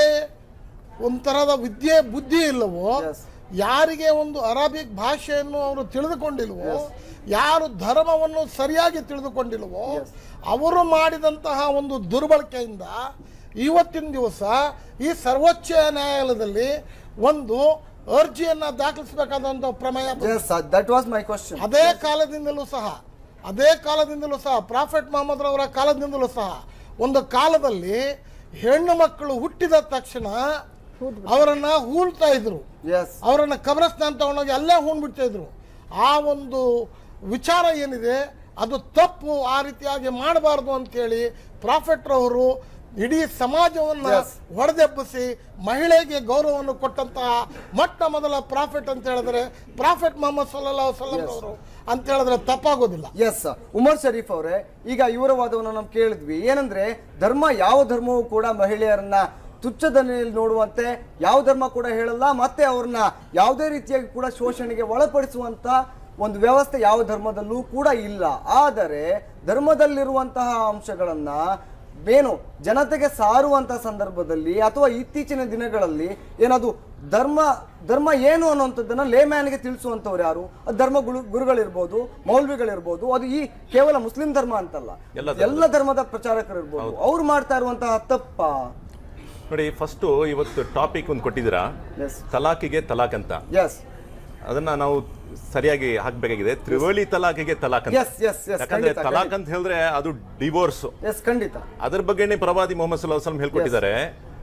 ಒಂಥರದ ವಿದ್ಯೆ ಬುದ್ಧಿ ಇಲ್ಲವೋ Yes. ಯಾರಿಗೆ ಒಂದು ಅರಾಬಿಕ್ ಭಾಷೆಯನ್ನು ಅವರು ತಿಳಿದುಕೊಂಡಿಲ್ವೋ ಯಾರು ಧರ್ಮವನ್ನು ಸರಿಯಾಗಿ ತಿಳಿದುಕೊಂಡಿಲ್ವೋ ಅವರು ಮಾಡಿದಂತಹ ಒಂದು ದುರ್ಬಳಕೆಯಿಂದ ಇವತ್ತಿನ ದಿವಸ ಈ ಸರ್ವೋಚ್ಚ ನ್ಯಾಯಾಲಯದಲ್ಲಿ ಒಂದು ಅರ್ಜಿಯನ್ನ ದಾಖಲಿಸಬೇಕಾದಂತ ಪ್ರಮೇಯ ಬಂದಿದೆ. Yes that was my question ಅದೇ ಕಾಲದಿಂದಲೂ ಸಹ ಅದೇ ಕಾಲದಿಂದಲೂ ಸಹ ಪ್ರಾಫೆಟ್ ಮೊಹಮ್ಮದ್ ರವರ ಕಾಲದಿಂದಲೂ ಸಹ ಒಂದು ಕಾಲದಲ್ಲಿ ಹೆಣ್ಣು ಮಕ್ಕಳು ಹುಟ್ಟಿದ ತಕ್ಷಣ ಅವರನ್ನ ಹೂಳ್ತಾ ಇದ್ರು ಎಸ್ ಅವರನ್ನ ಕಬ್ರಸ್ತಾನ್ ತಗೊಂಡೋಗಿ ಅಲ್ಲೇ ಹೂಣ್ಬಿಡ್ತಾ ಇದ್ರು ಆ ಒಂದು ವಿಚಾರ ಏನಿದೆ ಅದು ತಪ್ಪು ಆ ರೀತಿಯಾಗಿ ಮಾಡಬಾರ್ದು ಅಂತೇಳಿ ಪ್ರಾಫೆಟ್ ರವರು ಇಡೀ ಸಮಾಜವನ್ನ Yes. ಹೊಡೆದೆಬ್ಬಿಸಿ ಮಹಿಳೆಗೆ ಗೌರವವನ್ನು ಕೊಟ್ಟಂತಹ ಮೊಟ್ಟ ಮೊದಲ ಪ್ರಾಫೆಟ್ ಅಂತ ಹೇಳಿದ್ರೆ ಪ್ರಾಫೆಟ್ ಮೊಹಮ್ಮದ್ ಸಲ್ಲಾ ವಸಲ್ಲಂ ಅವರು ಅಂತ ಹೇಳಿದ್ರೆ ತಪ್ಪಾಗೋದಿಲ್ಲ ಎಸ್ ಉಮರ್ ಶರೀಫ್ ಅವರೇ ಈಗ ಇವರ ವಾದವನ್ನು ನಾವು ಕೇಳಿದ್ವಿ ಏನಂದ್ರೆ ಧರ್ಮ ಯಾವ ಧರ್ಮವೂ ಕೂಡ ಮಹಿಳೆಯರನ್ನ ತುಚ್ಛದನೆಯಲ್ಲಿ ನೋಡುವಂತೆ ಯಾವ ಧರ್ಮ ಕೂಡ ಹೇಳಲ್ಲ ಮತ್ತೆ ಅವ್ರನ್ನ ಯಾವುದೇ ರೀತಿಯಾಗಿ ಕೂಡ ಶೋಷಣೆಗೆ ಒಳಪಡಿಸುವಂತ ಒಂದು ವ್ಯವಸ್ಥೆ ಯಾವ ಧರ್ಮದಲ್ಲೂ ಕೂಡ ಇಲ್ಲ ಆದರೆ ಧರ್ಮದಲ್ಲಿರುವಂತಹ ಅಂಶಗಳನ್ನ ಏನು ಜನತೆಗೆ ಸಾರುವಂತಹ ಸಂದರ್ಭದಲ್ಲಿ ಅಥವಾ ಇತ್ತೀಚಿನ ದಿನಗಳಲ್ಲಿ ಏನದು ಧರ್ಮ ಧರ್ಮ ಏನು ಅನ್ನುವಂಥದ್ದನ್ನ ಲೇಮ್ಯಾನ್ಗೆ ತಿಳಿಸುವಂಥವ್ರು ಯಾರು ಅದು ಧರ್ಮ ಗುರು ಗುರುಗಳಿರ್ಬೋದು ಮೌಲ್ವಿಗಳಿರ್ಬೋದು ಅದು ಈ ಕೇವಲ ಮುಸ್ಲಿಂ ಧರ್ಮ ಅಂತಲ್ಲ ಎಲ್ಲ ಧರ್ಮದ- ಎಲ್ಲ ಧರ್ಮದ ಪ್ರಚಾರಕರಿರ್ಬೋದು ಅವ್ರು ಮಾಡ್ತಾ ಇರುವಂತಹ ತಪ್ಪ ನೋಡಿ ಫಸ್ಟು ಇವತ್ತು ಟಾಪಿಕ್ ಒಂದು ಕೊಟ್ಟಿದ್ದೀರಾ ಎಸ್ ತಲಾಕಿಗೆ ತಲಾಕ್ ಅಂತ ಎಸ್ ಅದನ್ನ ನಾವು ಸರಿಯಾಗಿ ಹಾಕ್ಬೇಕಾಗಿದೆ ತ್ರಿವಳಿ ತಲಾಕಿಗೆ ತಲಾಕ್ ಅಂತ Yes, yes, yes, ಯಾಕಂದ್ರೆ ಖಂಡಿತ, ತಲಾಕ್ ಖಂಡಿತ. ಅಂತ ಹೇಳಿದ್ರೆ ಅದು ಡಿವೋರ್ಸ್ ಎಸ್ ಖಂಡಿತ ಅದ್ರ ಬಗ್ಗೆನೇ ಪ್ರವಾದಿ ಮೊಹಮ್ಮದ್ ಸಲ್ಲಾ ವಸಲಂ ಹೇಳ್ಕೊಟ್ಟಿದ್ದಾರೆ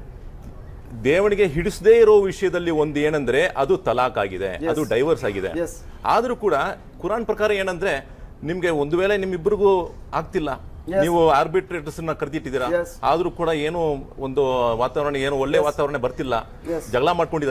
ದೇವನಿಗೆ ಹಿಡಿಸದೇ ಇರೋ ವಿಷಯದಲ್ಲಿ ಒಂದು ಏನಂದ್ರೆ ಅದು ತಲಾಕ್ ಆಗಿದೆ Yes. ಅದು ಡೈವರ್ಸ್ ಆಗಿದೆ Yes. ಆದ್ರೂ ಕೂಡ ಕುರಾನ್ ಪ್ರಕಾರ ಏನಂದ್ರೆ ನಿಮ್ಗೆ ಒಂದು ವೇಳೆ ನಿಮ್ಮಿಬ್ಬರಿಗೂ ಆಗ್ತಿಲ್ಲ Yes. ನೀವು ಆರ್ಬಿಟ್ರೇಟರ್ಸ್ ನ ಕರೆದಿಟ್ಟಿದ್ದೀರಾ Yes. ಆದ್ರೂ ಕೂಡ ಏನು ಒಂದು ವಾತಾವರಣ ಏನು ಒಳ್ಳೆ ವಾತಾವರಣ ಬರ್ತಿಲ್ಲ Yes. ಜಗಳ ಮಾಡ್ಕೊಂಡಿದ್ದಾರೆ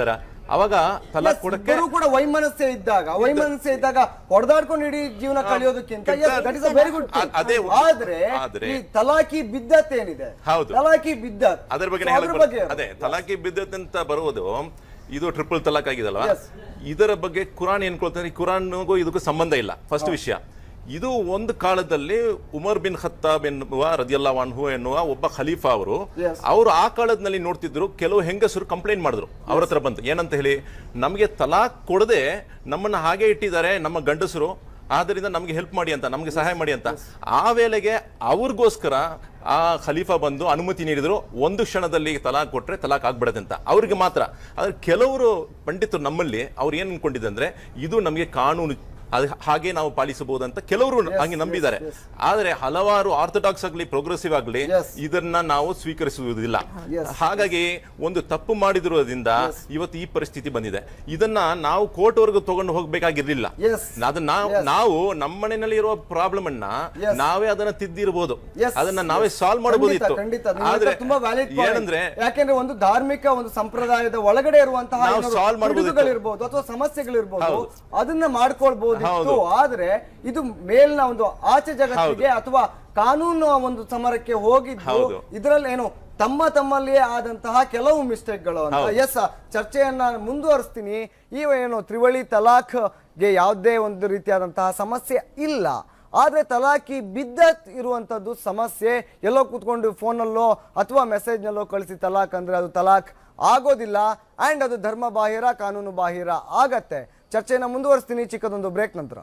ಅವಾಗ ತಲಾಕ್ ಕೊಡಕ್ಕೆ ಇಬ್ಬರೂ ಕೂಡ ವೈಮನಸ್ಸೆ ಇದ್ದಾಗ ವೈಮನಸ್ಸೆ ಇದ್ದಾಗ ಹೊಡೆದಾಡ್ಕೊಂಡು ಇಡೀ ಜೀವನ ಕಳೆಯೋದಕ್ಕಿಂತ that is a very good ಅ- ಅದೇ ಒಂದು- ಆದ್ರೆ ಆದ್ರೆ- ಈ ತಲಾಕಿ ಬಿದ್ದತ್ ಏನಿದೆ ಹೌದು. ತಲಾಕಿ ಬಿದ್ದತ್ ಅದ್ರ ಬಗ್ಗೆ So ಅದ್ರ ಬಗ್ಗೆ ಅದೇ ತಲಾಕಿ ಬಿದ್ದದಂತ ಬರುವುದು ಇದು ಟ್ರಿಪಲ್ ತಲಾಕ್ ಆಗಿದಲ್ವಾ Yes. ಇದರ ಬಗ್ಗೆ ಕುರಾನ್ ಏನ್ಕೊಳ್ತಾರೆ ಕುರಾನ್ಗೂ ಇದಕ್ಕೂ ಸಂಬಂಧ ಇಲ್ಲ ಫಸ್ಟ್ ವಿಷಯ ಇದು ಒಂದು ಕಾಲದಲ್ಲಿ ಉಮರ್ ಬಿನ್ ಖತ್ತಾಬ್ ಎನ್ನುವ ರದಿಯಲ್ಲಾ ವಾನ್ಹು ಎನ್ನುವ ಒಬ್ಬ ಖಲೀಫಾ ಅವರು Yes. ಅವರು ಆ ಕಾಲದಲ್ಲಿ ನೋಡ್ತಿದ್ರು ಕೆಲವು ಹೆಂಗಸರು ಕಂಪ್ಲೇಂಟ್ ಮಾಡಿದ್ರು ಅವ್ರ ಹತ್ರ ಬಂತು ಏನಂತ ಹೇಳಿ ನಮಗೆ ತಲಾಕ್ ಕೊಡದೆ ನಮ್ಮನ್ನ ಹಾಗೆ ಇಟ್ಟಿದ್ದಾರೆ ನಮ್ಮ ಗಂಡಸರು ಆದ್ದರಿಂದ ನಮಗೆ ಹೆಲ್ಪ್ ಮಾಡಿ ಅಂತ ನಮಗೆ ಸಹಾಯ ಮಾಡಿ ಅಂತ ಆ ವೇಳೆಗೆ ಅವ್ರಿಗೋಸ್ಕರ ಆ ಖಲೀಫಾ ಬಂದು ಅನುಮತಿ ನೀಡಿದ್ರು ಒಂದು ಕ್ಷಣದಲ್ಲಿ ತಲಾಕ್ ಕೊಟ್ರೆ ತಲಾಕ್ ಆಗ್ಬಿಡತ್ತೆ ಅಂತ ಅವ್ರಿಗೆ ಮಾತ್ರ ಆದ್ರೆ ಕೆಲವರು ಪಂಡಿತರು ನಮ್ಮಲ್ಲಿ ಅವ್ರು ಏನ್ ಅನ್ಕೊಂಡಿದ್ದೆ ಅಂದ್ರೆ ಇದು ನಮಗೆ ಕಾನೂನು ಅದು ಹಾಗೆ ನಾವು ಪಾಲಿಸಬಹುದು ಅಂತ ಕೆಲವರು ಹಂಗೆ ನಂಬಿದ್ದಾರೆ ಆದ್ರೆ ಹಲವಾರು ಆರ್ಥೋಡಾಕ್ಸ್ ಆಗಲಿ ಪ್ರೋಗ್ರೆಸಿವ್ ಆಗಲಿ Yes. ಇದನ್ನ ನಾವು ಸ್ವೀಕರಿಸುವುದಿಲ್ಲ Yes. ಹಾಗಾಗಿ ಒಂದು ತಪ್ಪು ಮಾಡಿದಿರೋದ್ರಿಂದ ಇವತ್ತು ಈ ಪರಿಸ್ಥಿತಿ ಬಂದಿದೆ ಇದನ್ನ ನಾವು ಕೋರ್ಟ್ ವರೆಗೂ ತಗೊಂಡು ಹೋಗ್ಬೇಕಾಗಿರ್ಲಿಲ್ಲ Yes. ಅದನ್ನ ನಾವು Yes. ನಾವು ನಮ್ಮನೆಯಲ್ಲಿ ಇರುವ ಪ್ರಾಬ್ಲಮ್ ಅನ್ನ Yes. ನಾವೇ ಅದನ್ನ ತಿದ್ದಿರಬಹುದು Yes, ಅದನ್ನ ನಾವೇ yes. ಸಾಲ್ವ್ ಮಾಡಬಹುದಿತ್ತು ಖಂಡಿತ, ಖಂಡಿತ. ನಿಮ್ಮ ಆದ್ರೆ ಹತ್ರ ತುಂಬಾ ವ್ಯಾಲಿಡ್ ಏನಂದ್ರೆ ಯಾಕೆಂದ್ರೆ ಒಂದು ಧಾರ್ಮಿಕ ಒಂದು ಸಂಪ್ರದಾಯದ ಒಳಗಡೆ ಇರುವಂತಹ ನಾವು ಏನಾದ್ರು solve ಮಾಡ್ಬೋದಿತ್ತು. ಪಿಡುಗುಗಳಿರ್ಬೋದು ಅಥವಾ ಸಮಸ್ಯೆಗಳಿರ್ಬೋದು ಹೌದು. ಅದನ್ನ ಮಾಡ್ಕೊಳ್ಬಹುದಿತ್ತು ಹೌದು. ಆದ್ರೆ ಇದು ಮೇಲ್ನ ಒಂದು ಆಚೆ ಜಗತ್ತಿಗೆ ಅಥವಾ ಕಾನೂನು ಒಂದು ಸಮರಕ್ಕೆ ಹೋಗಿದ್ದು ಹೌದು. ಇದರಲ್ಲಿ ಏನು ತಮ್ಮ ತಮ್ಮಲ್ಲಿಯೇ ಆದಂತಹ ಕೆಲವು ಮಿಸ್ಟೇಕ್ಗಳು ಅಂತ ಹೌದು. ಎಸ್ ಚರ್ಚೆಯನ್ನ ಮುಂದುವರಿಸ್ತೀನಿ ಈ ಏನು ತ್ರಿವಳಿ ತಲಾಖ್ಗೆ ಯಾವುದೇ ಒಂದು ರೀತಿಯಾದಂತಹ ಸಮಸ್ಯೆ ಇಲ್ಲ ಆದ್ರೆ ತಲಾಖಿ ಬಿದ್ದತ್ ಇರುವಂತದ್ದು ಸಮಸ್ಯೆ ಎಲ್ಲೋ ಕೂತ್ಕೊಂಡು ಫೋನಲ್ಲೋ ಅಥವಾ ಮೆಸೇಜ್ನಲ್ಲೋ ಕಳಿಸಿ ತಲಾಕ್ ಅಂದ್ರೆ ಅದು ತಲಾಕ್ ಆಗೋದಿಲ್ಲ ಅಂಡ್ ಅದು ಧರ್ಮ ಬಾಹಿರ ಕಾನೂನು ಬಾಹಿರ ಆಗತ್ತೆ ಚರ್ಚೆಯನ್ನ ಮುಂದುವರಿಸ್ತೀನಿ ಚಿಕ್ಕದೊಂದು ಬ್ರೇಕ್ ನಂತರ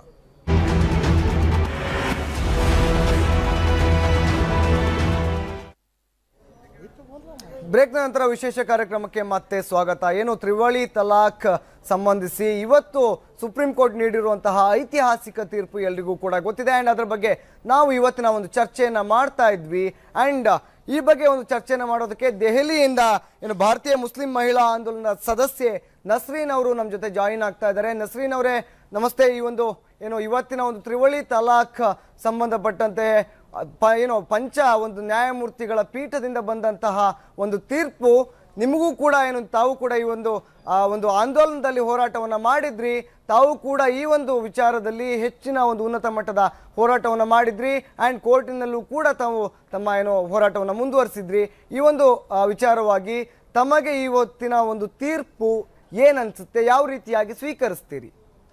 ಬ್ರೇಕ್ನ ನಂತರ ವಿಶೇಷ ಕಾರ್ಯಕ್ರಮಕ್ಕೆ ಮತ್ತೆ ಸ್ವಾಗತ ಏನು ತ್ರಿವಳಿ ತಲಾಕ್ ಸಂಬಂಧಿಸಿ ಇವತ್ತು ಸುಪ್ರೀಂ ಕೋರ್ಟ್ ನೀಡಿರುವಂತಹ ಐತಿಹಾಸಿಕ ತೀರ್ಪು ಎಲ್ರಿಗೂ ಕೂಡ ಗೊತ್ತಿದೆ ಅಂಡ್ ಅದರ ಬಗ್ಗೆ ನಾವು ಇವತ್ತಿನ ಒಂದು ಚರ್ಚೆಯನ್ನ ಮಾಡ್ತಾ ಇದ್ವಿ ಅಂಡ್ ಈ ಬಗ್ಗೆ ಒಂದು ಚರ್ಚೆನ ಮಾಡೋದಕ್ಕೆ ದೆಹಲಿಯಿಂದ ಏನು ಭಾರತೀಯ ಮುಸ್ಲಿಂ ಮಹಿಳಾ ಆಂದೋಲನದ ಸದಸ್ಯೆ ನಸ್ರೀನ್ ಅವರು ನಮ್ಮ ಜೊತೆ ಜಾಯಿನ್ ಆಗ್ತಾ ಇದ್ದಾರೆ ನಸ್ರೀನ್ ಅವರೇ ನಮಸ್ತೆ ಈ ಒಂದು ಏನು ಇವತ್ತಿನ ಒಂದು ತ್ರಿವಳಿ ತಲಾಕ್ ಸಂಬಂಧಪಟ್ಟಂತೆ ಪ ಏನು ಪಂಚ ಒಂದು ನ್ಯಾಯಮೂರ್ತಿಗಳ ಪೀಠದಿಂದ ಬಂದಂತಹ ಒಂದು ತೀರ್ಪು ನಿಮಗೂ ಕೂಡ ಏನು ತಾವು ಕೂಡ ಈ ಒಂದು ಆ ಒಂದು ಆಂದೋಲನದಲ್ಲಿ ಹೋರಾಟವನ್ನ ಮಾಡಿದ್ರಿ ತಾವು ಕೂಡ ಈ ಒಂದು ವಿಚಾರದಲ್ಲಿ ಹೆಚ್ಚಿನ ಒಂದು ಉನ್ನತ ಮಟ್ಟದ ಹೋರಾಟವನ್ನ ಮಾಡಿದ್ರಿ ಅಂಡ್ ಕೋರ್ಟಿನಲ್ಲೂ ಕೂಡ ತಾವು ತಮ್ಮ ಏನು ಹೋರಾಟವನ್ನ ಮುಂದುವರಿಸಿದ್ರಿ ಈ ಒಂದು ಆ, ವಿಚಾರವಾಗಿ ತಮಗೆ ಇವತ್ತಿನ ಒಂದು ತೀರ್ಪು ಏನನ್ಸುತ್ತೆ ಯಾವ ರೀತಿಯಾಗಿ ಸ್ವೀಕರಿಸ್ತೀರಿ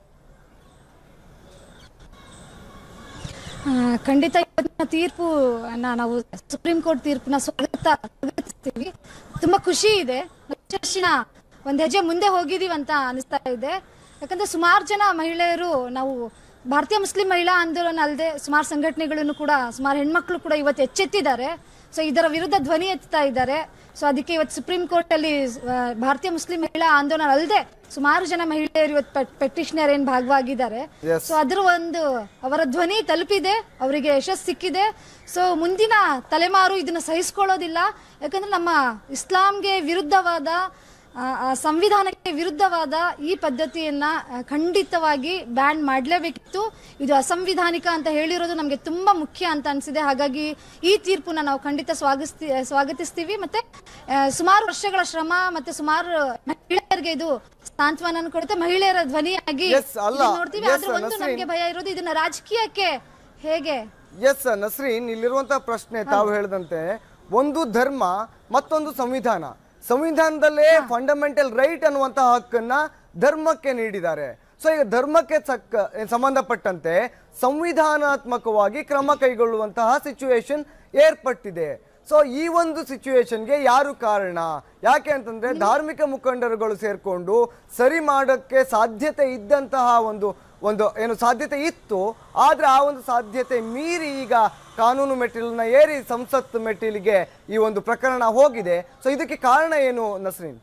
ಆ, ಖಂಡಿತ ಇವತ್ತಿನ ತೀರ್ಪು ನಾವು ಸುಪ್ರೀಂ ಕೋರ್ಟ್ ತೀರ್ಪನ್ನ ಸ್ವಾಗತ ಸ್ವಾಗತಿಸ್ತೀವಿ ತುಂಬಾ ಖುಷಿ ಇದೆ ಯಶಸ್ಸಿನ ಒಂದ್ ಹೆಜ್ಜೆ ಮುಂದೆ ಹೋಗಿದೀವಿ ಅಂತ ಅನಿಸ್ತಾ ಇದೆ ಯಾಕಂದ್ರೆ ಸುಮಾರು ಜನ ಮಹಿಳೆಯರು ನಾವು ಭಾರತೀಯ ಮುಸ್ಲಿಂ ಮಹಿಳಾ ಆಂದೋಲನ ಅಲ್ಲದೆ ಸುಮಾರು ಸಂಘಟನೆಗಳನ್ನು ಕೂಡ ಸುಮಾರು ಹೆಣ್ಮಕ್ಳು ಕೂಡ ಇವತ್ತು ಎಚ್ಚೆತ್ತಿದ್ದಾರೆ ಸೊ ಇದರ ವಿರುದ್ಧ ಧ್ವನಿ ಎತ್ತಾ ಇದ್ದಾರೆ ಸೊ ಅದಕ್ಕೆ ಇವತ್ತು ಸುಪ್ರೀಂ ಕೋರ್ಟ್ ಅಲ್ಲಿ ಆ, ಭಾರತೀಯ ಮುಸ್ಲಿಂ ಮಹಿಳಾ ಆಂದೋಲನ ಅಲ್ಲದೆ ಸುಮಾರು ಜನ ಮಹಿಳೆಯರು ಇವತ್ತು ಪೆಟಿಷನರ್ ಏನ್ ಭಾಗವಾಗಿದ್ದಾರೆ Yes. ಸೊ ಅದ್ರ ಒಂದು ಅವರ ಧ್ವನಿ ತಲುಪಿದೆ ಅವರಿಗೆ ಯಶಸ್ಸು ಸಿಕ್ಕಿದೆ ಸೊ ಮುಂದಿನ ತಲೆಮಾರು ಇದನ್ನ ಸಹಿಸ್ಕೊಳ್ಳೋದಿಲ್ಲ ಯಾಕಂದ್ರೆ ನಮ್ಮ ಇಸ್ಲಾಂಗೆ ವಿರುದ್ಧವಾದ ಆ, ಆ, ಸಂವಿಧಾನಕ್ಕೆ ವಿರುದ್ಧವಾದ ಈ ಪದ್ಧತಿಯನ್ನ ಆ, ಖಂಡಿತವಾಗಿ ಬ್ಯಾನ್ ಮಾಡಲೇಬೇಕಿತ್ತು ಇದು ಅಸಂವಿಧಾನಿಕ ಅಂತ ಹೇಳಿರೋದು ನಮಗೆ ತುಂಬಾ ಮುಖ್ಯ ಅಂತ ಅನ್ಸಿದೆ ಹಾಗಾಗಿ ಈ ತೀರ್ಪನ್ನ ನಾವು ಖಂಡಿತ ಸ್ವಾಗತಿಸ್ತಿ ಸ್ವಾಗತಿಸ್ತೀವಿ ಮತ್ತೆ ಆ, ಸುಮಾರು ವರ್ಷಗಳ ಶ್ರಮ ಮತ್ತೆ ಸುಮಾರು ಮಹಿಳೆಯರಿಗೆ ಇದು ಸಾಂತ್ವನ ಕೊಡುತ್ತೆ ಮಹಿಳೆಯರ ಧ್ವನಿಯಾಗಿ Yes, ಅಲ್ಲ. ಇದನ್ನ ನೋಡ್ತೀವಿ Yes, ಆದ್ರೆ ಒಂದು ನಸ್ರೀನ್. ನಮಗೆ ಭಯ ಇರೋದು ಇದನ್ನ ರಾಜಕೀಯಕ್ಕೆ ಹೇಗೆ ಎಸ್ ನಸ್ರೀನ್ ಇಲ್ಲಿರುವಂತಹ ಪ್ರಶ್ನೆ ತಾವು ಹೇಳಿದಂತೆ ಒಂದು ಧರ್ಮ ಮತ್ತೊಂದು ಸಂವಿಧಾನ ಸಂವಿಧಾನದಲ್ಲೇ ಫಂಡಮೆಂಟಲ್ ರೈಟ್ ಅನ್ನುವಂತಹ ಹಕ್ಕನ್ನ ಧರ್ಮಕ್ಕೆ ನೀಡಿದ್ದಾರೆ ಸೊ ಈಗ ಧರ್ಮಕ್ಕೆ ಸಕ್ಕ ಸಂಬಂಧಪಟ್ಟಂತೆ ಸಂವಿಧಾನಾತ್ಮಕವಾಗಿ ಕ್ರಮ ಕೈಗೊಳ್ಳುವಂತಹ ಸಿಚುವೇಶನ್ ಏರ್ಪಟ್ಟಿದೆ ಸೊ ಈ ಒಂದು ಸಿಚುವೇಶನ್ಗೆ ಯಾರು ಕಾರಣ ಯಾಕೆ ಅಂತಂದ್ರೆ ಧಾರ್ಮಿಕ ಮುಖಂಡರುಗಳು ಸೇರ್ಕೊಂಡು ಸರಿ ಮಾಡೋಕ್ಕೆ ಸಾಧ್ಯತೆ ಇದ್ದಂತಹ ಒಂದು ಒಂದು ಏನು ಸಾಧ್ಯತೆ ಇತ್ತು ಆದ್ರೆ ಆ ಒಂದು ಸಾಧ್ಯತೆ ಮೀರಿ ಈಗ ಕಾನೂನು ಮೆಟ್ಟಿಲನ್ನ ಏರಿ ಸಂಸತ್ ಮೆಟ್ಟಿಲಿಗೆ ಈ ಒಂದು ಪ್ರಕರಣ ಹೋಗಿದೆ ಸೊ ಇದಕ್ಕೆ ಕಾರಣ ಏನು ನಸ್ರೀನ್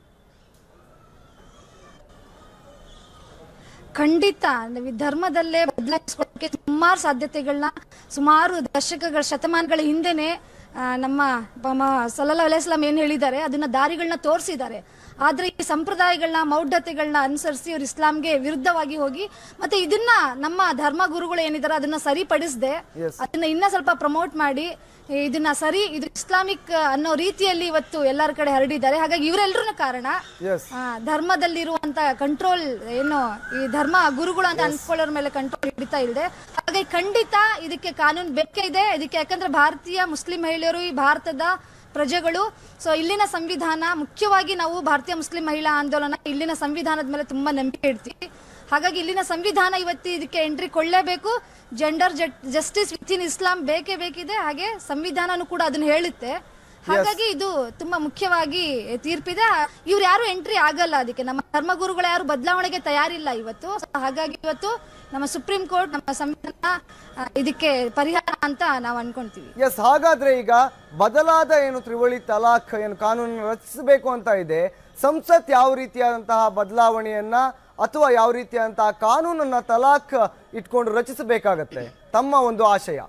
ಖಂಡಿತ ನಾವು ಈ ಧರ್ಮದಲ್ಲೇ ಬದಲಾಯಿಸ್ಕೊಳ್ಳೋಕೆ ಸುಮಾರು ಸಾಧ್ಯತೆಗಳನ್ನ ಸುಮಾರು ದಶಕಗಳ ಶತಮಾನಗಳ ಹಿಂದೆನೆ ಆ, ನಮ್ಮ ಸಲ್ಲಲ್ಲ ಅಲೈಸ್ಲಾಂ ಏನು ಹೇಳಿದ್ದಾರೆ ಅದನ್ನ ದಾರಿಗಳನ್ನ ತೋರಿಸಿದ್ದಾರೆ ಆದ್ರೆ ಈ ಸಂಪ್ರದಾಯಗಳನ್ನ ಮೌಢ್ಯತೆಗಳನ್ನ ಅನುಸರಿಸಿ ಇವ್ರು ಇಸ್ಲಾಂಗೆ ವಿರುದ್ಧವಾಗಿ ಹೋಗಿ ಮತ್ತೆ ಇದನ್ನ ನಮ್ಮ ಧರ್ಮ ಗುರುಗಳು ಏನಿದಾರೆ ಅದನ್ನ ಸರಿಪಡಿಸದೆ ಅದನ್ನ ಇನ್ನ ಸ್ವಲ್ಪ ಪ್ರಮೋಟ್ ಮಾಡಿ ಇದನ್ನ ಸರಿ ಇದು ಇಸ್ಲಾಮಿಕ್ ಅನ್ನೋ ರೀತಿಯಲ್ಲಿ ಇವತ್ತು ಎಲ್ಲರ ಕಡೆ ಹರಡಿದ್ದಾರೆ ಹಾಗಾಗಿ ಇವರೆಲ್ಲರೂ ಕಾರಣ Yes. ಆ, ಧರ್ಮದಲ್ಲಿರುವಂತ ಕಂಟ್ರೋಲ್ ಏನು ಈ ಧರ್ಮ ಗುರುಗಳು ಅಂತ ಅನ್ಸ್ಕೊಳ್ಳೋರ್ ಮೇಲೆ ಕಂಟ್ರೋಲ್ ಹಿಡಿತಾ ಇದೆ ಹಾಗಾಗಿ ಖಂಡಿತ ಇದಕ್ಕೆ ಕಾನೂನು ಬೇಕೇ ಇದೆ ಇದಕ್ಕೆ ಯಾಕಂದ್ರೆ ಭಾರತೀಯ ಮುಸ್ಲಿಂ ಮಹಿಳೆಯರು ಈ ಭಾರತದ ಪ್ರಜೆಗಳು ಸೊ ಇಲ್ಲಿನ ಸಂವಿಧಾನ ಮುಖ್ಯವಾಗಿ ನಾವು ಭಾರತೀಯ ಮುಸ್ಲಿಂ ಮಹಿಳಾ ಆಂದೋಲನ ಇಲ್ಲಿನ ಸಂವಿಧಾನದ ಮೇಲೆ ತುಂಬಾ ನಂಬಿಕೆ ಇಡ್ತೀವಿ ಹಾಗಾಗಿ ಇಲ್ಲಿನ ಸಂವಿಧಾನ ಇವತ್ತು ಇದಕ್ಕೆ ಎಂಟ್ರಿ ಕೊಳ್ಳೇಬೇಕು gender justice within Islam ಬೇಕೇ ಬೇಕಿದೆ ಹಾಗೆ ಸಂವಿಧಾನನೂ ಕೂಡ ಅದನ್ನ ಹೇಳುತ್ತೆ ಹಾಗಾಗಿ ಇದು ತುಂಬಾ ಮುಖ್ಯವಾಗಿ ತೀರ್ಪಿದೆ ಇವ್ರು ಯಾರು ಎಂಟ್ರಿ ಆಗಲ್ಲ ಅದಕ್ಕೆ ನಮ್ಮ ಧರ್ಮಗುರುಗಳು ಯಾರು ಬದಲಾವಣೆಗೆ ತಯಾರಿಲ್ಲ ಇವತ್ತು So ಹಾಗಾಗಿ ಇವತ್ತು ನಮ್ಮ ಸುಪ್ರೀಂ ಕೋರ್ಟ್ ನಮ್ಮ ಸಂವಿಧಾನ ಆ, ಇದಕ್ಕೆ ಪರಿಹಾರ ಅಂತ ನಾವು ಅನ್ಕೊಂತೀವಿ ಎಸ್ ಹಾಗಾದ್ರೆ ಈಗ ಬದಲಾದ ಏನು ತ್ರಿವಳಿ ತಲಾಖ್ ಏನು ಕಾನೂನು ರಚಿಸಬೇಕು ಅಂತ ಇದೆ ಸಂಸತ್ ಯಾವ ರೀತಿಯಾದಂತಹ ಬದಲಾವಣೆಯನ್ನ ಅಥವಾ ಯಾವ ರೀತಿಯಾದಂತಹ ಕಾನೂನನ್ನ ತಲಾಖ್ ಇಟ್ಕೊಂಡು ರಚಿಸಬೇಕಾಗತ್ತೆ ತಮ್ಮ ಒಂದು ಆಶಯ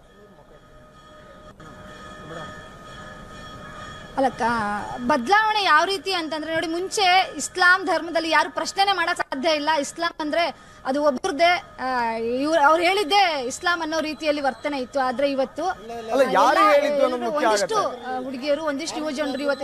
ಅಲ್ಲ ಕಾ- ಬದಲಾವಣೆ ಯಾವ ರೀತಿ ಅಂತಂದ್ರೆ ನೋಡಿ ಮುಂಚೆ ಇಸ್ಲಾಂ ಧರ್ಮದಲ್ಲಿ ಯಾರು ಪ್ರಶ್ನೆನೆ ಮಾಡಕ್ ಸಾಧ್ಯ ಇಲ್ಲ ಇಸ್ಲಾಂ ಅಂದ್ರೆ ಅದು ಒಬ್ಬರದೇ ಇವ್ರು ಅವ್ರು ಹೇಳಿದ್ದೆ ಇಸ್ಲಾಂ ಅನ್ನೋ ರೀತಿಯಲ್ಲಿ ವರ್ತನೆ ಇತ್ತು ಆದ್ರೆ ಇವತ್ತು ಅಲ್ಲ, ಯಾರು ಎಲ್ಲ- ಹೇಳಿದ್ದು ಅನ್ನೋದು ಎಲ್ರು ಮುಖ್ಯ ಒಂದಿಷ್ಟು ಆ, ಹುಡುಗಿಯರು ಒಂದಿಷ್ಟು ಯುವ ಜನರು ಇವತ್ತು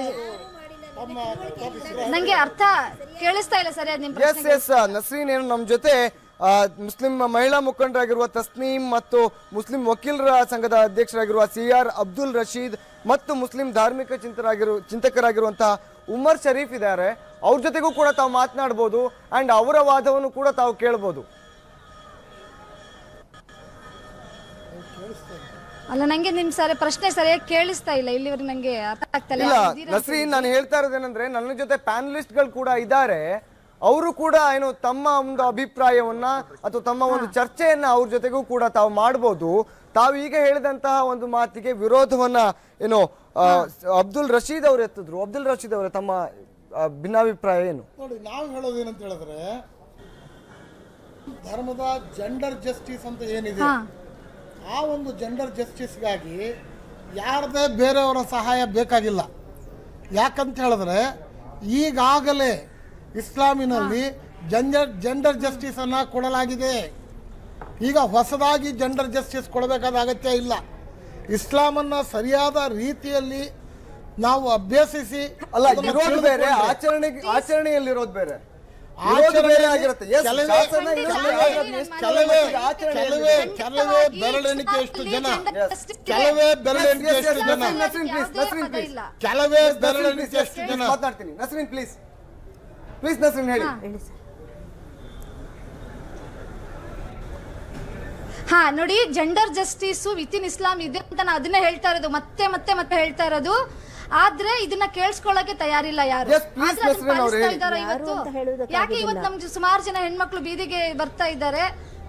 ನಂಗೆ ಅರ್ಥ ಕೇಳಿಸ್ತಾ ಇಲ್ಲ ಸರಿಯಾದ ನಿಮ್ ಎಸ್ ಎಸ್ ನಸ್ರೀನ್ ಏನು ನಮ್ಮ ಜೊತೆ ಆ, ಮುಸ್ಲಿಂ ಮಹಿಳಾ ಮುಖಂಡರಾಗಿರುವ ತಸ್ನೀಂ ಮತ್ತು ಮುಸ್ಲಿಂ ವಕೀಲರ ಸಂಘದ ಅಧ್ಯಕ್ಷರಾಗಿರುವ ಸಿ ಆರ್ ಅಬ್ದುಲ್ ರಶೀದ್ ಮತ್ತು ಮುಸ್ಲಿಂ ಧಾರ್ಮಿಕ ಚಿಂತರಾಗಿರು ಚಿಂತಕರಾಗಿರುವಂತಹ ಉಮರ್ ಶರೀಫ್ ಇದ್ದಾರೆ ಅವ್ರ ಜೊತೆಗೂ ಕೂಡ ತಾವು ಮಾತನಾಡ್ಬೋದು ಅಂಡ್ ಅವರ ವಾದವನ್ನು ಕೂಡ ತಾವು ಕೇಳ್ಬೋದು ಅಲ್ಲ ನಂಗೆ ನಿಮ್ ಸರಿ ಪ್ರಶ್ನೆ ಸರಿಯಾಗಿ ಕೇಳಿಸ್ತಾ ಇಲ್ಲ ಇಲ್ಲಿವರೆಗೆ ನಂಗೆ ಅರ್ಥ ಆಗ್ತಾ ಇಲ್ಲ ಇಲ್ಲ ಇದ್ದೀರಾ? ನಸ್ರೀನ್ ನಾನು ಹೇಳ್ತಾ ಇರೋದೇನಂದ್ರೆ ನನ್ನ ಜೊತೆ ಪ್ಯಾನಲಿಸ್ಟ್ ಗಳು ಕೂಡ ಇದ್ದಾರೆ ಅವರು ಕೂಡ ಏನು ತಮ್ಮ ಒಂದು ಅಭಿಪ್ರಾಯವನ್ನ ಅಥವಾ ತಮ್ಮ ಒಂದು ಚರ್ಚೆಯನ್ನ ಅವ್ರ ಜೊತೆಗೂ ಕೂಡ ತಾವು ಮಾಡ್ಬೋದು ತಾವು ಈಗ ಹೇಳಿದಂತಹ ಒಂದು ಮಾತಿಗೆ ವಿರೋಧವನ್ನ ಏನು ಆ, ಅಬ್ದುಲ್ ರಶೀದ್ ಅವರು ಎತ್ತಿದ್ರು ಅಬ್ದುಲ್ ರಶೀದ್ ಅವರೇ ತಮ್ಮ ಆ, ಭಿನ್ನಾಭಿಪ್ರಾಯ ಏನು ನೋಡಿ ನಾವು ಹೇಳೋದೇನಂತ ಹೇಳಿದ್ರೆ ಧರ್ಮದ ಜೆಂಡರ್ ಜಸ್ಟಿಸ್ ಅಂತ ಏನಿದೆ ಹಾ. ಆ ಒಂದು ಜೆಂಡರ್ ಜಸ್ಟಿಸ್ಗಾಗಿ ಯಾರದೇ ಬೇರೆಯವರ ಸಹಾಯ ಬೇಕಾಗಿಲ್ಲ ಯಾಕಂತ ಹೇಳಿದ್ರೆ ಈಗಾಗಲೇ ಇಸ್ಲಾಮಿನಲ್ಲಿ ಜೆಂಡರ್ ಜೆಂಡರ್ ಜಸ್ಟಿಸ್ ಅನ್ನ ಕೊಡಲಾಗಿದೆ ಈಗ ಹೊಸದಾಗಿ ಜೆಂಡರ್ ಜಸ್ಟಿಸ್ ಕೊಡಬೇಕಾದ ಅಗತ್ಯ ಇಲ್ಲ ಇಸ್ಲಾಮನ್ನ ಸರಿಯಾದ ರೀತಿಯಲ್ಲಿ ನಾವು ಅಭ್ಯಸಿಸಿ ಅಲ್ಲ ಅದನ್ನ ಇರೋದು ಬೇರೆ ತಿಳಿದುಕೊಂಡ್ರೆ- ಆಚರಣೆ ಆಚರಣೆಯಲ್ಲಿರೋದು ಬೇರೆ ಇರೋದು ಆಚರಣೆಯಲ್ಲಿ ಬೇರೆ ಆಗಿರುತ್ತೆ Yes, ಕೆಲವೇ- ಶಾಸನ ಖಂಡಿತ ಇರೋದು ಕೆಲವೇ- ಬೇರೆ ಆಗಿರುತ್ತೆ. ಕೆಲವೇ ಆಚರಣೆಯಲ್ಲಿ ಕೆಲವೇ ಬೇರೆ. ಕೆಲವೇ ಬೆರಳೆಣಿಕೆ ಎಷ್ಟು ಜನ Yes. ಕೆಲವೇ ಬೆರಳೆಣಿಕೆ Yes, yes, ಎಷ್ಟು yes, ಜನ Nasreen, Nasreen, please, ಯಾವುದೇ Nasreen, ಪದ please. ಇಲ್ಲ. ಕೆಲವೇ ನಸ್ರೀನ್, ಬೆರಳೆಣಿಕೆ please, ಎಷ್ಟು please, ಜನ ಮಾತನಾಡ್ತೀನಿ ನಸ್ರೀನ್ ಪ್ಲೀಸ್ ಪ್ಲೀಸ್ ನಸ್ರೀನ್ ಹೇಳಿ ಹೇಳಿ ಸರ್ ಹಾ ನೋಡಿ gender justice within Islam ಇದೆ ಅಂತ ನಾನು ಅದನ್ನೇ ಹೇಳ್ತಾ ಇರೋದು ಮತ್ತೆ ಮತ್ತೆ ಮತ್ತೆ ಹೇಳ್ತಾ ಇರೋದು ಆದ್ರೆ ಇದನ್ನ ಕೇಳಿಸ್ಕೊಳ್ಳಕ್ಕೆ ತಯಾರಿಲ್ಲ ಯಾರು Yes, please, ಆದ್ರೆ ಅದನ್ನ ನಸ್ರೀನ್ ಅವ್ರು ಪಾಲಿಸ್ತಾ ಹೇಳಿ. ಇದ್ದಾರಾ ಯಾರು ಇವತ್ತು ಅಂತ ಹೇಳುವುದಕ್ಕೆ ಯಾಕೆ ಇವತ್ತು ನಮ್ಗೆ ಸುಮಾರು ಜನ ಹೆಣ್ಮಕ್ಳು ಬೀದಿಗೆ ಬರ್ತಾ ಇದ್ದಾರೆ